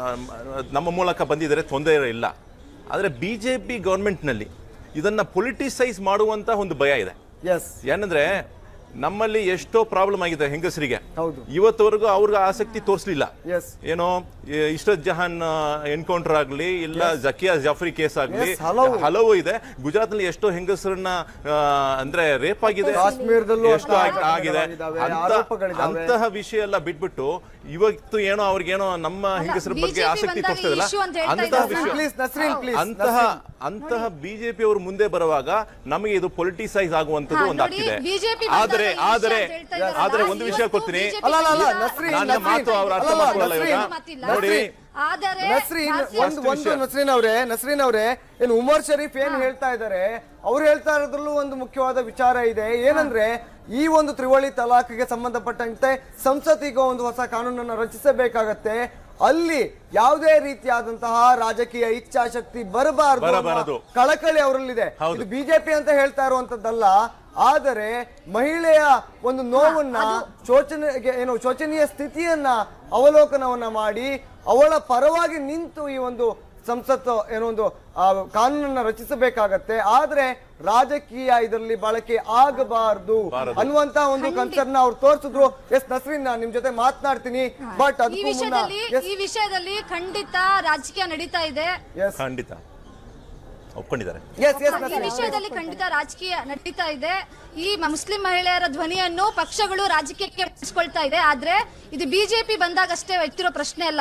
ನಮ್ಮ ಮೂಲಕ ಬಂದಿದ್ರೆ ತೊಂದರೆ ಇಲ್ಲ ಆದರೆ ಬಿ ಜೆ ಪಿ ಗೌರ್ಮೆಂಟ್ನಲ್ಲಿ ಇದನ್ನ ಪೊಲಿಟಿಸೈಸ್ ಮಾಡುವಂತ ಒಂದು ಭಯ ಇದೆ ಎಸ್ ಏನಂದ್ರೆ ನಮ್ಮಲ್ಲಿ ಎಷ್ಟೋ ಪ್ರಾಬ್ಲಮ್ ಆಗಿದೆ ಹೆಂಗಸರಿಗೆ ಹೌದು. ಇವತ್ತವರೆಗೂ ಅವ್ರಿಗೆ ಆಸಕ್ತಿ ತೋರಿಸ್ಲಿಲ್ಲ ಎಸ್ ಏನೋ ಈ ಇಶ್ರತ್ ಜಹಾನ್ ಎನ್ಕೌಂಟರ್ ಆಗ್ಲಿ ಇಲ್ಲ ಜಕಿಯಾ ಜಾಫ್ರಿ ಕೇಸ್ ಆಗ್ಲಿ Yes, ಹಲವು. ಹಲವು ಇದೆ ಗುಜರಾತ್ ನಲ್ಲಿ ಎಷ್ಟೋ ಹೆಂಗಸರನ್ನ ಆ, ಅಂದ್ರೆ ರೇಪ್ ಆಗಿದೆ ಕಾಶ್ಮೀರದಲ್ಲೂ ಎಷ್ಟೋ ಅಷ್ಟೇ ಆಗ್- ಆಗಿದೆ ಆಗಿದಾವೆ, ಅಂತ- ಆರೋಪಗಳಿದಾವೆ. ಅಂತಹ ವಿಷಯ ಎಲ್ಲ ಬಿಟ್ಬಿಟ್ಟು ಇವತ್ತು ಏನೋ ಅವ್ರಿಗೇನೋ ನಮ್ಮ ಹೆಂಗಸರ ಬಗ್ಗೆ BJP ಆಸಕ್ತಿ ಬಂದಾಗ ತೋರಿಸ್ತದಲ್ಲ issue ಅಂತ ಹೇಳ್ತಾ ಅಂತಹ ಇದ್ದಾರೆ. ವಿಷಯ ಪ್ಲೀಸ್ ನಸ್ರೀನ್ ಪ್ಲೀಸ್ ಅಂತಹ ಅಂತಹ ಬಿಜೆಪಿ ಅವರು ಮುಂದೆ ಬರುವಾಗ ನಮಗೆ ಇದು ಪೊಲಿಟಿಸೈಸ್ ಆಗುವಂತದ್ದು ಹಾ, ಒಂದು ನೋಡಿ, ಆಗ್ತಿದೆ BJP ಆದರೆ ಬಂದಾಗ ಈ ಆದರೆ ವಿಷಯ ಅಂತ ಹೇಳ್ತಾ ಇದ್ದಾರಲ್ಲ, ಆದರೆ ಒಂದು ವಿಷಯ ಇವತ್ತು ಕೊಡ್ತೀನಿ BJP ಅಲ್ಲ, ಅಲ್ಲ, ಅಲ್ಲ, ಬಂದಾಗ ನಸ್ರೀನ್, ನನ್ನ ನಸ್ರೀನ್, ಮಾತು ಅವ್ರು ಅರ್ಥ ಅಲ್ಲ, ಮಾಡ್ಕೊಳ್ಳಲ್ಲ ನಸ್ರೀನ್, ಇವಾಗ ಮಾತಿಲ್ಲ. ನೋಡಿ ಆದರೆ ನಸ್ರೀನ್ ಭಾರತೀಯ- ಒಂದು First ಒಂದು ವಿಷಯ. ನಸ್ರೀನ್ ಅವರೇ ನಸ್ರೀನ್ ಅವರೇ ಏನು ಉಮರ್ ಶರೀಫ್ ಏನ್ ಹೇಳ್ತಾ ಇದ್ದಾರೆ ಅವ್ರು ಹೇಳ್ತಾ ಇರೋದ್ರಲ್ಲೂ ಒಂದು ಮುಖ್ಯವಾದ ವಿಚಾರ ಇದೆ ಏನಂದ್ರೆ ಈ ಒಂದು ತ್ರಿವಳಿ ತಲಾಖಿಗೆ ಸಂಬಂಧಪಟ್ಟಂತೆ ಸಂಸತ್ ಈಗ ಒಂದು ಹೊಸ ಕಾನೂನನ್ನು ರಚಿಸಬೇಕಾಗತ್ತೆ ಅಲ್ಲಿ ಯಾವುದೇ ರೀತಿಯಾದಂತಹ ರಾಜಕೀಯ ಇಚ್ಛಾಶಕ್ತಿ ಬರಬಾರದು ಬರಬಾರದು. ಅನ್ನೋ ಕಳಕಳಿ ಅವರಲ್ಲಿದೆ ಹೌದು. ಇದು ಬಿಜೆಪಿ ಅಂತ ಹೇಳ್ತಾ ಇರುವಂತದ್ದಲ್ಲ ಆದರೆ ಮಹಿಳೆಯ ಒಂದು ನೋವನ್ನ ಶೋಚನೆಗೆ ಏನು ಶೋಚನೀಯ ಸ್ಥಿತಿಯನ್ನ ಅವಲೋಕನವನ್ನ ಮಾಡಿ ಅವಳ ಪರವಾಗಿ ನಿಂತು ಈ ಒಂದು ಸಂಸತ್ ಏನೋ ಒಂದು ಆ, ಕಾನೂನನ್ನ ರಚಿಸಬೇಕಾಗತ್ತೆ ಆದ್ರೆ ರಾಜಕೀಯ ಇದರಲ್ಲಿ ಬಳಕೆ ಆಗಬಾರದು ಅನ್ನುವಂತ ಒಂದು ಕನ್ಸರ್ನ್ ಅವ್ರು ತೋರಿಸಿದ್ರು ಎಸ್ ನಸ್ರೀನ್ ನಾನ್ ನಿಮ್ ಜೊತೆ ಮಾತನಾಡ್ತೀನಿ ಬಟ್ ಈ ಅದಕ್ಕೂ ಮುನ್ನ ವಿಷಯದಲ್ಲಿ ಎಸ್ ಈ ವಿಷಯದಲ್ಲಿ ಖಂಡಿತ ರಾಜಕೀಯ ನಡೀತಾ ಇದೆ ಎಸ್ ಖಂಡಿತ ಒಪ್ಕೊಂಡಿದ್ದಾರೆ ಎಸ್ ಎಸ್ ಈ ವಿಷಯದಲ್ಲಿ ಖಂಡಿತ ರಾಜಕೀಯ ನಡೀತಾ ಇದೆ ಈ ಮ- ಮುಸ್ಲಿಂ ಮಹಿಳೆಯರ ಧ್ವನಿಯನ್ನು ಪಕ್ಷಗಳು ರಾಜಕೀಯಕ್ಕೆ ಬಳಸ್ಕೊಳ್ತಾ ಇದೆ ಆದ್ರೆ ಇದು ಬಿಜೆಪಿ ಬಂದಾಗಷ್ಟೇ ಎತ್ತಿರೋ ಪ್ರಶ್ನೆ ಅಲ್ಲ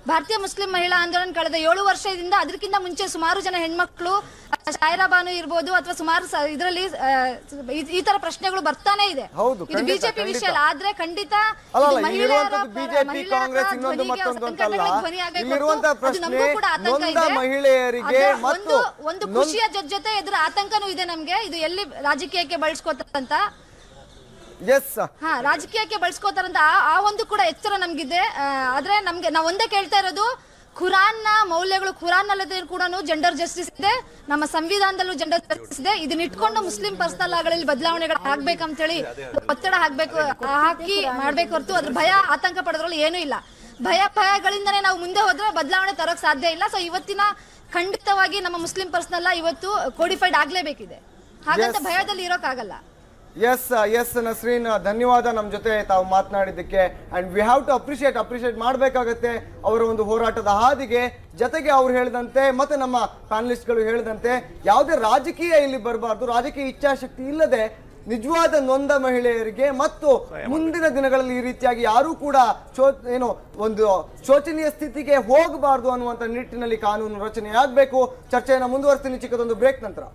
ಭಾರತೀಯ ಮುಸ್ಲಿಂ ಮಹಿಳಾ ಆಂದೋಲನ ಕಳೆದ ಏಳು ವರ್ಷದಿಂದ ಅದಕ್ಕಿಂತ ಮುಂಚೆ ಸುಮಾರು ಜನ ಹೆಣ್ಮಕ್ಳು ಶಾಯರಾ ಬಾನು ಇರ್ಬೋದು ಅಥವಾ ಸುಮಾರು ಇದರಲ್ಲಿ ಈ ತರ ಪ್ರಶ್ನೆಗಳು ಬರ್ತಾನೆ ಇದೆ ಹೌದು, ಇದು ಖಂಡಿತ, ಬಿಜೆಪಿ ಖಂಡಿತ. ವಿಷಯ ಅಲ್ಲ ಆದ್ರೆ ಖಂಡಿತ ಅಲ್ಲ, ಇದು ಅಲ್ಲ, ಮಹಿಳೆಯರ ಇಲ್ಲಿರುವಂತದ್ದು ಪರ- ಬಿಜೆಪಿ ಮಹಿಳೆಯರ ಕಾಂಗ್ರೆಸ್ ಇನ್ನೊಂದು ಧ್ವನಿಗೆ, ಮತ್ತೊಂದು ಅಂತಲ್ಲ ಸಂಘಟನೆಗಳಿಗೆ ಧ್ವನಿ ಆಗ್ಬೇಕು ಇಲ್ಲಿರುವಂತ ಹೊರತು ಅದು ನಮಗೂ ಪ್ರಶ್ನೆ ಕೂಡ ಆತಂಕ ನೊಂದ ಇದೆ. ಮಹಿಳೆಯರಿಗೆ ಆದ್ರೆ ಮತ್ತು ಒಂದು ಒಂದು ಖುಷಿಯ ಜೊತೆ ಜೊತೆ ಇದ್ರ ಆತಂಕನೂ ಇದೆ ನಮ್ಗೆ ಇದು ಎಲ್ಲಿ ರಾಜಕೀಯಕ್ಕೆ ಬಳಸ್ಕೋತಾರಂತ ಎಸ್ ಹಾ ರಾಜಕೀಯಕ್ಕೆ ಬಳಸ್ಕೋತಾರಂತ ಆ ಆ ಒಂದು ಕೂಡ ಎಚ್ಚರ ನಮ್ಗಿದೆ ಆ, ಆದ್ರೆ ನಮ್ಗೆ ನಾವ್ ಒಂದೇ ಕೇಳ್ತಾ ಇರೋದು ಖುರಾನ್ನ ಮೌಲ್ಯಗಳು ಖುರಾನ್ ನಲ್ಲಿ ಕೂಡ ಜೆಂಡರ್ ಜಸ್ಟಿಸ್ ಇದೆ ನಮ್ಮ ಸಂವಿಧಾನದಲ್ಲೂ ಜೆಂಡರ್ ಜಸ್ಟಿಸ್ ಇದೆ ಇದನ್ನ ಇಟ್ಕೊಂಡು ಮುಸ್ಲಿಂ ಪರ್ಸನಲ್ ಗಳಲ್ಲಿ ಬದಲಾವಣೆಗಳು ಆಗ್ಬೇಕಂತ ಹೇಳಿ ಒತ್ತಡ ಹಾಕ್ಬೇಕು ಹಾಕಿ ಮಾಡ್ಬೇಕು ಹೊರತು ಅದ್ರ ಭಯ ಆತಂಕ ಪಡೋದ್ರಲ್ಲಿ ಏನೂ ಇಲ್ಲ ಭಯ ಭಯಗಳಿಂದನೇ ನಾವು ಮುಂದೆ ಹೋದ್ರೆ ಬದಲಾವಣೆ ತರೋಕ್ ಸಾಧ್ಯ ಇಲ್ಲ ಸೊ ಇವತ್ತಿನ ಖಂಡಿತವಾಗಿ ನಮ್ಮ ಮುಸ್ಲಿಂ ಪರ್ಸನಲ್ ಇವತ್ತು ಕೋಡಿಫೈಡ್ ಆಗ್ಲೇಬೇಕಿದೆ ಹಾಗಂತ Yes. ಭಯದಲ್ಲಿ ಇರೋಕ್ಕಾಗಲ್ಲ ಎಸ್ ಎಸ್ ನಸ್ರೀನ್ ಧನ್ಯವಾದ ನಮ್ಮ ಜೊತೆ ತಾವು ಮಾತನಾಡಿದ್ದಕ್ಕೆ and we have to appreciate appreciate ಮಾಡಬೇಕಾಗತ್ತೆ ಅವರ ಒಂದು ಹೋರಾಟದ ಹಾದಿಗೆ ಜೊತೆಗೆ ಅವ್ರು ಹೇಳಿದಂತೆ ಮತ್ತೆ ನಮ್ಮ ಪ್ಯಾನಲಿಸ್ಟ್ಗಳು ಹೇಳಿದಂತೆ ಯಾವುದೇ ರಾಜಕೀಯ ಇಲ್ಲಿ ಬರಬಾರ್ದು ರಾಜಕೀಯ ಇಚ್ಛಾಶಕ್ತಿ ಇಲ್ಲದೆ ನಿಜವಾದ ನೊಂದ ಮಹಿಳೆಯರಿಗೆ ಮತ್ತು ಮುಂದಿನ ದಿನಗಳಲ್ಲಿ ಈ ರೀತಿಯಾಗಿ ಯಾರೂ ಕೂಡ ಶೋ ಏನು ಒಂದು ಶೋಚನೀಯ ಸ್ಥಿತಿಗೆ ಹೋಗಬಾರ್ದು ಅನ್ನುವಂಥ ನಿಟ್ಟಿನಲ್ಲಿ ಕಾನೂನು ರಚನೆ ಆಗಬೇಕು ಚರ್ಚೆಯನ್ನು ಮುಂದುವರಿಸ್ತೀನಿ ಚಿಕ್ಕದೊಂದು ಬ್ರೇಕ್ ನಂತರ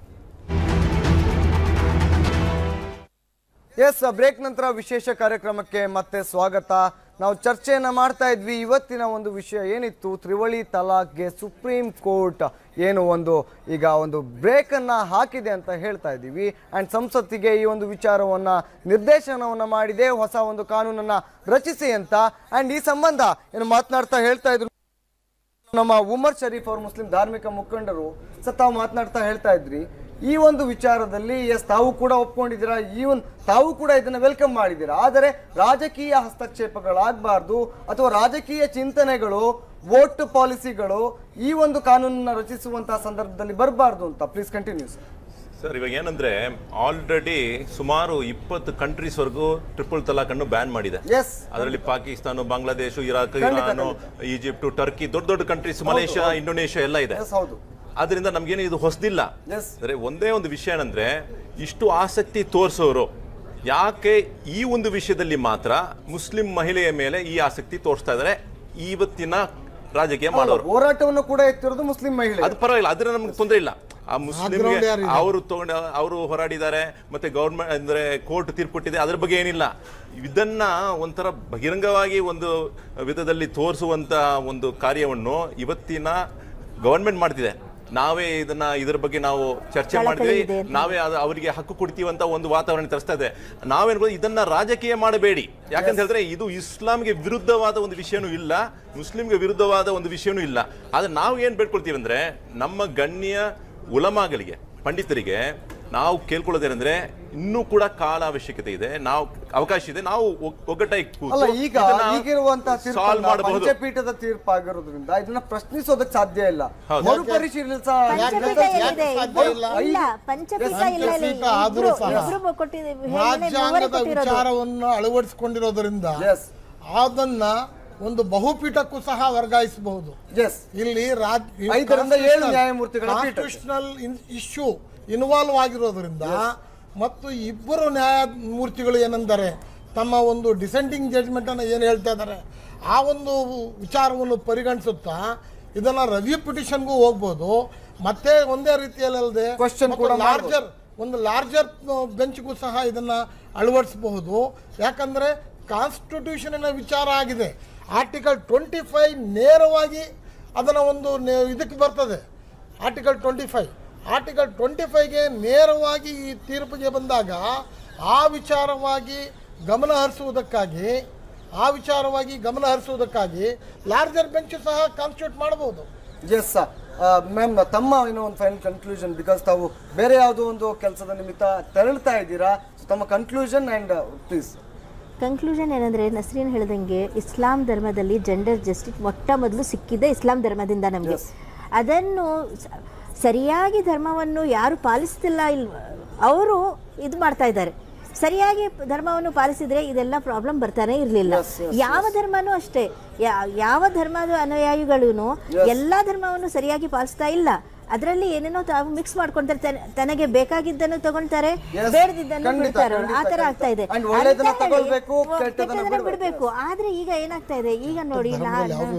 ಎಸ್ ಬ್ರೇಕ್ ನಂತರ ವಿಶೇಷ ಕಾರ್ಯಕ್ರಮಕ್ಕೆ ಮತ್ತೆ ಸ್ವಾಗತ ನಾವು ಚರ್ಚೆಯನ್ನ ಮಾಡ್ತಾ ಇದ್ವಿ ಇವತ್ತಿನ ಒಂದು ವಿಷಯ ಏನಿತ್ತು ತ್ರಿವಳಿ ತಲಾಖ್ಗೆ ಸುಪ್ರೀಂ ಕೋರ್ಟ್ ಏನು ಒಂದು ಈಗ ಒಂದು ಬ್ರೇಕ್ ಅನ್ನ ಹಾಕಿದೆ ಅಂತ ಹೇಳ್ತಾ ಇದ್ದೀವಿ ಅಂಡ್ ಸಂಸತ್ತಿಗೆ ಈ ಒಂದು ವಿಚಾರವನ್ನ ನಿರ್ದೇಶನವನ್ನ ಮಾಡಿದೆ ಹೊಸ ಒಂದು ಕಾನೂನನ್ನ ರಚಿಸಿ ಅಂತ ಅಂಡ್ ಈ ಸಂಬಂಧ ಏನು ಮಾತನಾಡ್ತಾ ಹೇಳ್ತಾ ಇದ್ರು ನಮ್ಮ ಉಮರ್ ಶರೀಫ್ ಅವರು ಮುಸ್ಲಿಂ ಧಾರ್ಮಿಕ ಮುಖಂಡರು ಸರ್ ತಾವು ಮಾತನಾಡ್ತಾ ಹೇಳ್ತಾ ಇದ್ರಿ ಈ ಒಂದು ವಿಚಾರದಲ್ಲಿ ಎಸ್ ತಾವು ಕೂಡ ಒಪ್ಕೊಂಡಿದ್ದೀರಾ ಈ ಒಂದು ತಾವು ಕೂಡ ಇದನ್ನ ವೆಲ್ಕಮ್ ಮಾಡಿದ್ದೀರಾ ಆದರೆ ರಾಜಕೀಯ ಹಸ್ತಕ್ಷೇಪಗಳಾಗಬಾರ್ದು ಅಥವಾ ರಾಜಕೀಯ ಚಿಂತನೆಗಳು ವೋಟ್ ಪಾಲಿಸಿಗಳು ಈ ಒಂದು ಕಾನೂನನ್ನ ರಚಿಸುವಂತಹ ಸಂದರ್ಭದಲ್ಲಿ ಬರಬಾರ್ದು ಅಂತ ಪ್ಲೀಸ್ ಕಂಟಿನ್ಯೂ ಸರ್ ಸರ್ ಇವಾಗ ಏನಂದ್ರೆ ಆಲ್ರೆಡಿ ಸುಮಾರು ಇಪ್ಪತ್ತು ಕಂಟ್ರೀಸ್ ವರೆಗೂ ಟ್ರಿಪಲ್ ತಲಾಕ್ ಅನ್ನು ಬ್ಯಾನ್ ಮಾಡಿದೆ ಎಸ್ ಅದರಲ್ಲಿ ಪಾಕಿಸ್ತಾನ ಬಾಂಗ್ಲಾದೇಶ ಇರಾಕ್ ಖಂಡಿತ, ಇರಾನು ಈಜಿಪ್ಟ್ ಟರ್ಕಿ ದೊಡ್ಡ ದೊಡ್ಡ ಕಂಟ್ರೀಸ್ ಮಲೇಷ್ಯಾ ಇಂಡೋನೇಷ್ಯಾ ಎಲ್ಲ ಇದೆ ಎಸ್ ಹೌದು ಆದ್ರಿಂದ ನಮ್ಗೇನು ಇದು ಹೊಸದಿಲ್ಲ Yes. ಅಂದ್ರೆ ಒಂದೇ ಒಂದು ವಿಷಯ ಏನಂದ್ರೆ ಇಷ್ಟು ಆಸಕ್ತಿ ತೋರಿಸೋರು ಯಾಕೆ ಈ ಒಂದು ವಿಷಯದಲ್ಲಿ ಮಾತ್ರ ಮುಸ್ಲಿಂ ಮಹಿಳೆಯ ಮೇಲೆ ಈ ಆಸಕ್ತಿ ತೋರಿಸ್ತಾ ಇದಾರೆ ಇವತ್ತಿನ ರಾಜಕೀಯ ಮಾಡೋರು ಹೋರಾಟವನ್ನು ಕೂಡ ಎತ್ತಿರೋದು ಮುಸ್ಲಿಂ ಮಹಿಳೆ ಅದು ಪರವಾಗಿಲ್ಲ ಅದ್ರ ನಮ್ಗೆ ತೊಂದರೆ ಇಲ್ಲ ಆ ಮುಸ್ಲಿಂ Background ಯಾರಿದೆ? ಅವರು ತಗೊಂಡ ಅವರು ಹೋರಾಡಿದ್ದಾರೆ ಮತ್ತೆ ಗೌರ್ಮೆಂಟ್ ಅಂದ್ರೆ ಕೋರ್ಟ್ ತೀರ್ಪು ಕೊಟ್ಟಿದೆ ಅದ್ರ ಬಗ್ಗೆ ಏನಿಲ್ಲ ಇದನ್ನ ಒಂಥರ ಬಹಿರಂಗವಾಗಿ ಒಂದು ವಿಧದಲ್ಲಿ ತೋರಿಸುವಂತ ಒಂದು ಕಾರ್ಯವನ್ನು ಇವತ್ತಿನ ಗವರ್ಮೆಂಟ್ ಮಾಡ್ತಿದೆ ನಾವೇ ಇದನ್ನ ಇದ್ರ ಬಗ್ಗೆ ನಾವು ಚರ್ಚೆ ಕಳಕಳಿ ಮಾಡಿದ್ವಿ ಇದೆ ಅಂತ. ನಾವೇ ಅದು ಅವರಿಗೆ ಹಕ್ಕು ಕೊಡ್ತೀವಿ ಅಂತ ಒಂದು ವಾತಾವರಣ ತರಿಸ್ತಾ ಇದೆ ನಾವೇನ್ಬೋದು ಇದನ್ನ ರಾಜಕೀಯ ಮಾಡಬೇಡಿ ಯಾಕಂತ ಹೇಳಿದ್ರೆ ಇದು ಇಸ್ಲಾಂಗೆ ವಿರುದ್ಧವಾದ ಒಂದು ವಿಷಯನೂ ಇಲ್ಲ ಮುಸ್ಲಿಂಗೆ ವಿರುದ್ಧವಾದ ಒಂದು ವಿಷಯನೂ ಇಲ್ಲ ಆದ್ರೆ ನಾವು ಏನ್ ಬೇಡ್ಕೊಳ್ತೀವಿ ಅಂದ್ರೆ ನಮ್ಮ ಗಣ್ಯ ಉಲಮಾಗಳಿಗೆ ಪಂಡಿತರಿಗೆ ನಾವು ಕೇಳ್ಕೊಳ್ಳೋದೇನೆಂದ್ರೆ ಇನ್ನೂ ಕೂಡ ಕಾಲ ಅವಶ್ಯಕತೆ ಇದೆ ನಾವು ಅವಕಾಶ ಇದೆ ನಾವು ಒಗ್- ಒಗ್ಗಟ್ಟಾಗಿ ಕೂತು ಅಲ್ಲ ಈಗ ಇದನ್ನ ಈಗಿರುವಂತಹ solve ತೀರ್ಪನ್ನ ಮಾಡಬಹುದು ಪಂಚಪೀಠದ ತೀರ್ಪಾಗಿರೋದ್ರಿಂದ ಇದನ್ನ ಪ್ರಶ್ನಿಸೋದಕ್ಕೆ ಸಾಧ್ಯ ಇಲ್ಲ ಹೌದು. ಮರುಪರಿಶೀಲಿಸ ಪಂಚಪೀಠ ಯಾಕೆ ಎಲ್ಲಿದೆ ಸಾಧ್ಯ ಇಬ್ರು- ಇಲ್ಲ? ಇಲ್ಲ ಪಂಚಪೀಠ ಇಲ್ಲ ಇಲ್ಲಿ. ಪಂಚಪೀಠ ಆದರೂ ಇಬ್ರು- ಸಹ ಇಬ್ರು ಕೊಟ್ಟಿದ್ದೀವಿ ಹೇಳಿದ್ರೆ ಮೂವರೇ ರಾಜ್ಯಾಂಗದ ಕೊಟ್ಟಿರೋದು. ವಿಚಾರವನ್ನು ಅಳವಡಿಸಿಕೊಂಡಿರೋದ್ರಿಂದ Yes. ಅದನ್ನ ಒಂದು ಬಹುಪೀಠಕ್ಕೂ ಸಹ ವರ್ಗಾಯಿಸಬಹುದು ಎಸ್ ಇಲ್ಲಿ ಐದರಿಂದ ಏಳು ನ್ಯಾಯಮೂರ್ತಿಗಳ ಪೀಠ. ಕಾನ್ಸ್ಟಿಟ್ಯೂಷನಲ್ ಇಶ್ಯೂ ಇನ್ವಾಲ್ವ್ ಆಗಿರೋದ್ರಿಂದ ಮತ್ತು ಇಬ್ಬರು ನ್ಯಾಯಮೂರ್ತಿಗಳು ಏನೆಂದರೆ ತಮ್ಮ ಒಂದು ಡಿಸೆಂಡಿಂಗ್ ಜಡ್ಜ್ಮೆಂಟ್ ಅನ್ನು ಏನು ಹೇಳ್ತಾ ಇದ್ದಾರೆ ಆ ಒಂದು ವಿಚಾರವನ್ನು ಪರಿಗಣಿಸುತ್ತಾ ಇದನ್ನ ರಿವ್ಯೂ ಪಿಟಿಷನ್ಗೂ ಹೋಗ್ಬೋದು ಮತ್ತೆ ಒಂದೇ ರೀತಿಯಲ್ಲದೆ Question ಕೂಡ ಲಾರ್ಜರ್ ಒಂದು ಲಾರ್ಜರ್ ಬೆಂಚ್ಗೂ ಸಹ ಇದನ್ನ ಅಳವಡಿಸಬಹುದು ಯಾಕಂದ್ರೆ ಕಾನ್ಸ್ಟಿಟ್ಯೂಷನಿನ ವಿಚಾರ ಆಗಿದೆ ಆರ್ಟಿಕಲ್ ಟ್ವೆಂಟಿ ಫೈವ್ ನೇರವಾಗಿ ಅದನ್ನ ಒಂದು ನೆ- ಇದಕ್ಕೆ ಬರ್ತದೆ article twenty five article twenty ಫೈವ್ಗೆ ನೇರವಾಗಿ ಈ ತೀರ್ಪಿಗೆ ಬಂದಾಗ ಆ ವಿಚಾರವಾಗಿ ಗಮನ ಹರಿಸುವುದಕ್ಕಾಗಿ ಆ ವಿಚಾರವಾಗಿ ಗಮನ ಹರಿಸುವುದಕ್ಕಾಗಿ ಲಾರ್ಜರ್ ಬೆಂಚ್ ಸಹ ಕಾನ್ಸ್ಟಿಟ್ಯೂಟ್ ಮಾಡಬಹುದು ಎಸ್ ಮ್ಯಾಮ್ ತಮ್ಮ ಏನೋ ಒಂದು ಫೈನಲ್ ಕನ್ಕ್ಲೂಷನ್ ಬಿಕಾಸ್ ತಾವು ಬೇರೆ ಯಾವುದೋ ಒಂದು ಕೆಲಸದ ನಿಮಿತ್ತ ತೆರಳ್ತಾ ಇದ್ದೀರಾ So, ತಮ್ಮ ಕನ್ಕ್ಲೂಷನ್ ಅಂಡ್ ಪ್ಲೀಸ್ ಕನ್ಕ್ಲೂಷನ್ ಏನಂದ್ರೆ ನಸ್ರೀನ್ ಹೇಳ್ದಂಗೆ ಇಸ್ಲಾಂ ಧರ್ಮದಲ್ಲಿ ಜೆಂಡರ್ ಜಸ್ಟಿಸ್ ಮೊಟ್ಟ ಮೊದಲು ಸಿಕ್ಕಿದೆ ಇಸ್ಲಾಂ ಧರ್ಮದಿಂದ ನಮಗೆ ಅದನ್ನು ಸ- ಸರಿಯಾಗಿ ಧರ್ಮವನ್ನು ಯಾರು ಪಾಲಿಸ್ತಿಲ್ಲ ಇಲ್ ಅವರು ಇದು ಮಾಡ್ತಾ ಇದ್ದಾರೆ ಸರಿಯಾಗಿ ಧರ್ಮವನ್ನು ಪಾಲಿಸಿದ್ರೆ ಇದೆಲ್ಲ ಪ್ರಾಬ್ಲಮ್ ಬರ್ತಾನೆ ಇರಲಿಲ್ಲ Yes, yes, ಯಾವ ಧರ್ಮನೂ ಅಷ್ಟೇ ಯಾ- ಯಾವ ಧರ್ಮದ ಅನುಯಾಯಿಗಳೂ ಎಲ್ಲ ಧರ್ಮವನ್ನು ಸರಿಯಾಗಿ ಪಾಲಿಸ್ತಾ ಇಲ್ಲ ಅದರಲ್ಲಿ ಏನೇನೋ ತಾವು ಮಿಕ್ಸ್ ಮಾಡ್ಕೊಂತಾರೆ ತನ- ತನಗೆ ಬೇಕಾಗಿದ್ದನ್ನು ತಗೊಳ್ತಾರೆ Yes, ಬೇಡದಿದ್ದನ್ನು ಖಂಡಿತ, ಬಿಡ್ತಾರೆ ಅವ್ರು. ಆ ಖಂಡಿತ, ತರ ಆಗ್ತಾ ಇದೆ And ಒಳ್ಳೆದನ್ನ ಅಂತ ಹೇಳಿ, ತಗೊಳ್ಬೇಕು, ಒ- ಕೆಟ್ಟದನ್ನ ಕೆಟ್ಟದನ್ನ ಬಿಡ್ಬೇಕು. ಬಿಡ್ಬೇಕು ಆದ್ರೆ ಈಗ ಏನಾಗ್ತಾ ಇದೆ ಈಗ ನೋಡಿ ನಾ-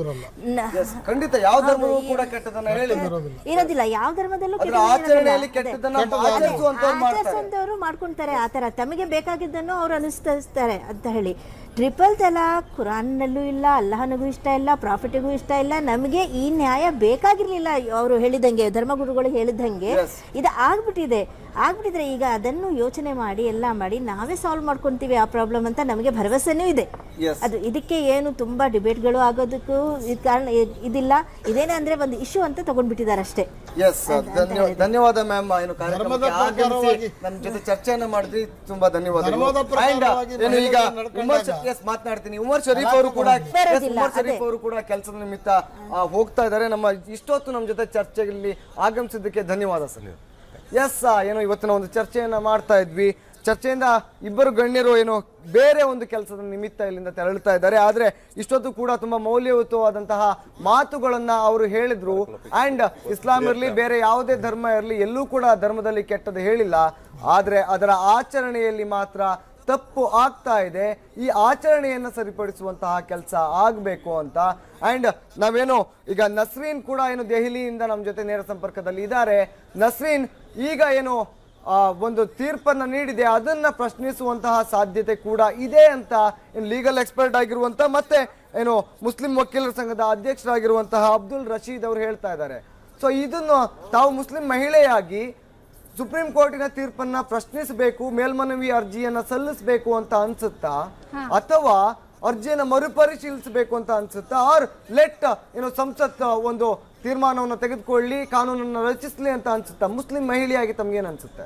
ನ- Yes, ಖಂಡಿತ ಯಾವ ಧರ್ಮವೂ ಕೂಡ ಕೆಟ್ಟದನ್ನ ಹೇಳಿಲ್ಲ ಇರೋದಿಲ್ಲ ಯಾವ ಧರ್ಮದಲ್ಲೂ ಅದ್ರ ಕೆಟ್ಟದ್ದು ಆಚರಣೆಯಲ್ಲಿ ಇರೋದಿಲ್ಲ. ಕೆಟ್ಟದನ್ನ ಅದೇ. ಆಚರಿಸುವಂತವ್ರು ಮಾಡ್ತಾರೆ ಆಚರಿಸುವಂತವ್ರು ಮಾಡ್ಕೊಂತಾರೆ ಆ ತರ ತಮಗೆ ಬೇಕಾಗಿದ್ದನ್ನು ಅವ್ರು ಅನುಸರಿಸ್ತಾರೆ ಅಂತ ಹೇಳಿ ಟ್ರಿಪಲ್ ತಲಾಕ್ ಕುರಾನ್ನಲ್ಲೂ ಇಲ್ಲ ಅಲ್ಲಾಹನಿಗೂ ಇಷ್ಟ ಇಲ್ಲ ಪ್ರಾಫಿಟಿಗೂ ಇಷ್ಟ ಇಲ್ಲ ನಮಗೆ ಈ ನ್ಯಾಯ ಬೇಕಾಗಿರ್ಲಿಲ್ಲ ಅವರು ಹೇಳಿದಂಗೆ ಧರ್ಮಗುರುಗಳು ಹೇಳಿದಂಗೆ Yes. ಇದು ಆಗ್ಬಿಟ್ಟಿದೆ ಆಗ್ಬಿಟ್ಟಿದ್ರೆ ಈಗ ಅದನ್ನು ಯೋಚನೆ ಮಾಡಿ ಎಲ್ಲ ಮಾಡಿ ನಾವೇ ಸಾಲ್ವ್ ಮಾಡ್ಕೊಂತೀವಿ ಆ ಪ್ರಾಬ್ಲಮ್ ಅಂತ ನಮಗೆ ಭರವಸೆನೂ ಇದೆ Yes. ಅದು ಇದಕ್ಕೆ ಏನು ತುಂಬಾ ಡಿಬೇಟ್ಗಳು ಆಗೋದಕ್ಕೂ ಇದ್ ಕಾರಣ ಇದ್- ಇದಿಲ್ಲ ಇದೇನೆ ಅಂದ್ರೆ ಒಂದು ಇಶ್ಯೂ ಅಂತ ತಗೊಂಡ್ಬಿಟ್ಟಿದ್ದಾರೆ ಅಷ್ಟೇ ಎಸ್ ಧನ್ಯವಾದ ಮ್ಯಾಮ್ ಏನು ಕಾರ್ಯಕ್ರಮಕ್ಕೆ ಧರ್ಮದ ಆಗಮಿಸಿ ಪ್ರಕಾರವಾಗಿ- ನಮ್ಮ ಜೊತೆ ಚರ್ಚೆಯನ್ನ ಮಾಡಿದ್ರಿ ತುಂಬಾ ಧನ್ಯವಾದಗಳು ಧರ್ಮದ And, ಪ್ರಕಾರವಾಗಿ ಏನು ಈಗ ಮಹಿಳೆಯರು ನಡ್ಕೊಂಡಾಗ- ಉಮರ್ ಶರೀಫ್- yes, ಮಾತನಾಡ್ತೀನಿ ಉಮರ್ ಶರೀಫ್ ಅವರು ಕೂಡ yes, ಬರೋದಿಲ್ಲ, ಉಮರ್ ಶರೀಫ್ ಅದೇ. ಅವರು ಕೂಡ ಕೆಲಸದ ನಿಮಿತ್ತ ಆ, ಹೋಗ್ತಾ ಇದ್ದಾರೆ ನಮ್ಮ ಇಷ್ಟೊತ್ತು ನಮ್ಮ ಜೊತೆ ಚರ್ಚೆಯಲ್ಲಿ ಆಗಮಿಸಿದ್ದಕ್ಕೆ ಧನ್ಯವಾದ ಸರ್ ಎಸ್ ಏನೋ ಇವತ್ತಿನ ಒಂದು ಚರ್ಚೆಯನ್ನ ಮಾಡ್ತಾ ಇದ್ವಿ ಚರ್ಚೆಯಿಂದ ಇಬ್ಬರು ಗಣ್ಯರು ಏನು ಬೇರೆ ಒಂದು ಕೆಲಸದ ನಿಮಿತ್ತ ಇಲ್ಲಿಂದ ತೆರಳುತ್ತಾ ಇದ್ದಾರೆ ಆದ್ರೆ ಇಷ್ಟೊತ್ತು ಕೂಡ ತುಂಬಾ ಮೌಲ್ಯಯುತವಾದಂತಹ ಮಾತುಗಳನ್ನ ಅವರು ಹೇಳಿದ್ರು ಅಂಡ್ ಇಸ್ಲಾಂ ಇರಲಿ ಬೇರೆ ಯಾವುದೇ ಧರ್ಮ ಇರಲಿ ಎಲ್ಲೂ ಕೂಡ ಧರ್ಮದಲ್ಲಿ ಕೆಟ್ಟದ್ದು ಹೇಳಿಲ್ಲ ಆದ್ರೆ ಅದರ ಆಚರಣೆಯಲ್ಲಿ ಮಾತ್ರ ತಪ್ಪು ಆಗ್ತಾ ಇದೆ ಈ ಆಚರಣೆಯನ್ನ ಸರಿಪಡಿಸುವಂತಹ ಕೆಲಸ ಆಗಬೇಕು ಅಂತ ಅಂಡ್ ನಾವೇನು ಈಗ ನಸ್ರೀನ್ ಕೂಡ ಏನು ದೆಹಲಿಯಿಂದ ನಮ್ಮ ಜೊತೆ ನೇರ ಸಂಪರ್ಕದಲ್ಲಿ ಇದ್ದಾರೆ ನಸ್ರೀನ್ ಈಗ ಏನು ಆ, ಒಂದು ತೀರ್ಪನ್ನ ನೀಡಿದೆ ಅದನ್ನ ಪ್ರಶ್ನಿಸುವಂತಹ ಸಾಧ್ಯತೆ ಕೂಡ ಇದೆ ಅಂತ ಲೀಗಲ್ ಎಕ್ಸ್ಪರ್ಟ್ ಆಗಿರುವಂತ ಮತ್ತೆ ಏನು ಮುಸ್ಲಿಂ ವಕೀಲರ ಸಂಘದ ಅಧ್ಯಕ್ಷರಾಗಿರುವಂತಹ ಅಬ್ದುಲ್ ರಶೀದ್ ಅವರು ಹೇಳ್ತಾ ಇದ್ದಾರೆ ಸೊ ಇದನ್ನು ತಾವು ಮುಸ್ಲಿಂ ಮಹಿಳೆಯಾಗಿ ಸುಪ್ರೀಂ ಕೋರ್ಟಿನ ತೀರ್ಪನ್ನ ಪ್ರಶ್ನಿಸಬೇಕು ಮೇಲ್ಮನವಿ ಅರ್ಜಿಯನ್ನ ಸಲ್ಲಿಸಬೇಕು ಅಂತ ಅನ್ಸುತ್ತಾ ಅಥವಾ ಅರ್ಜಿಯನ್ನ ಮರುಪರಿಶೀಲಿಸಬೇಕು ಅಂತ ಅನ್ಸುತ್ತಾ ಆರ್ ಲೆಟ್ ಏನು ಸಂಸತ್ ಒಂದು ತೀರ್ಮಾನವನ್ನು ತೆಗೆದುಕೊಳ್ಳಿ ಕಾನೂನನ್ನು ರಚಿಸಲಿ ಅಂತ ಅನ್ಸುತ್ತಾ ಮುಸ್ಲಿಂ ಮಹಿಳೆಯಾಗಿ ತಮ್ಗೇನ್ ಅನ್ಸುತ್ತೆ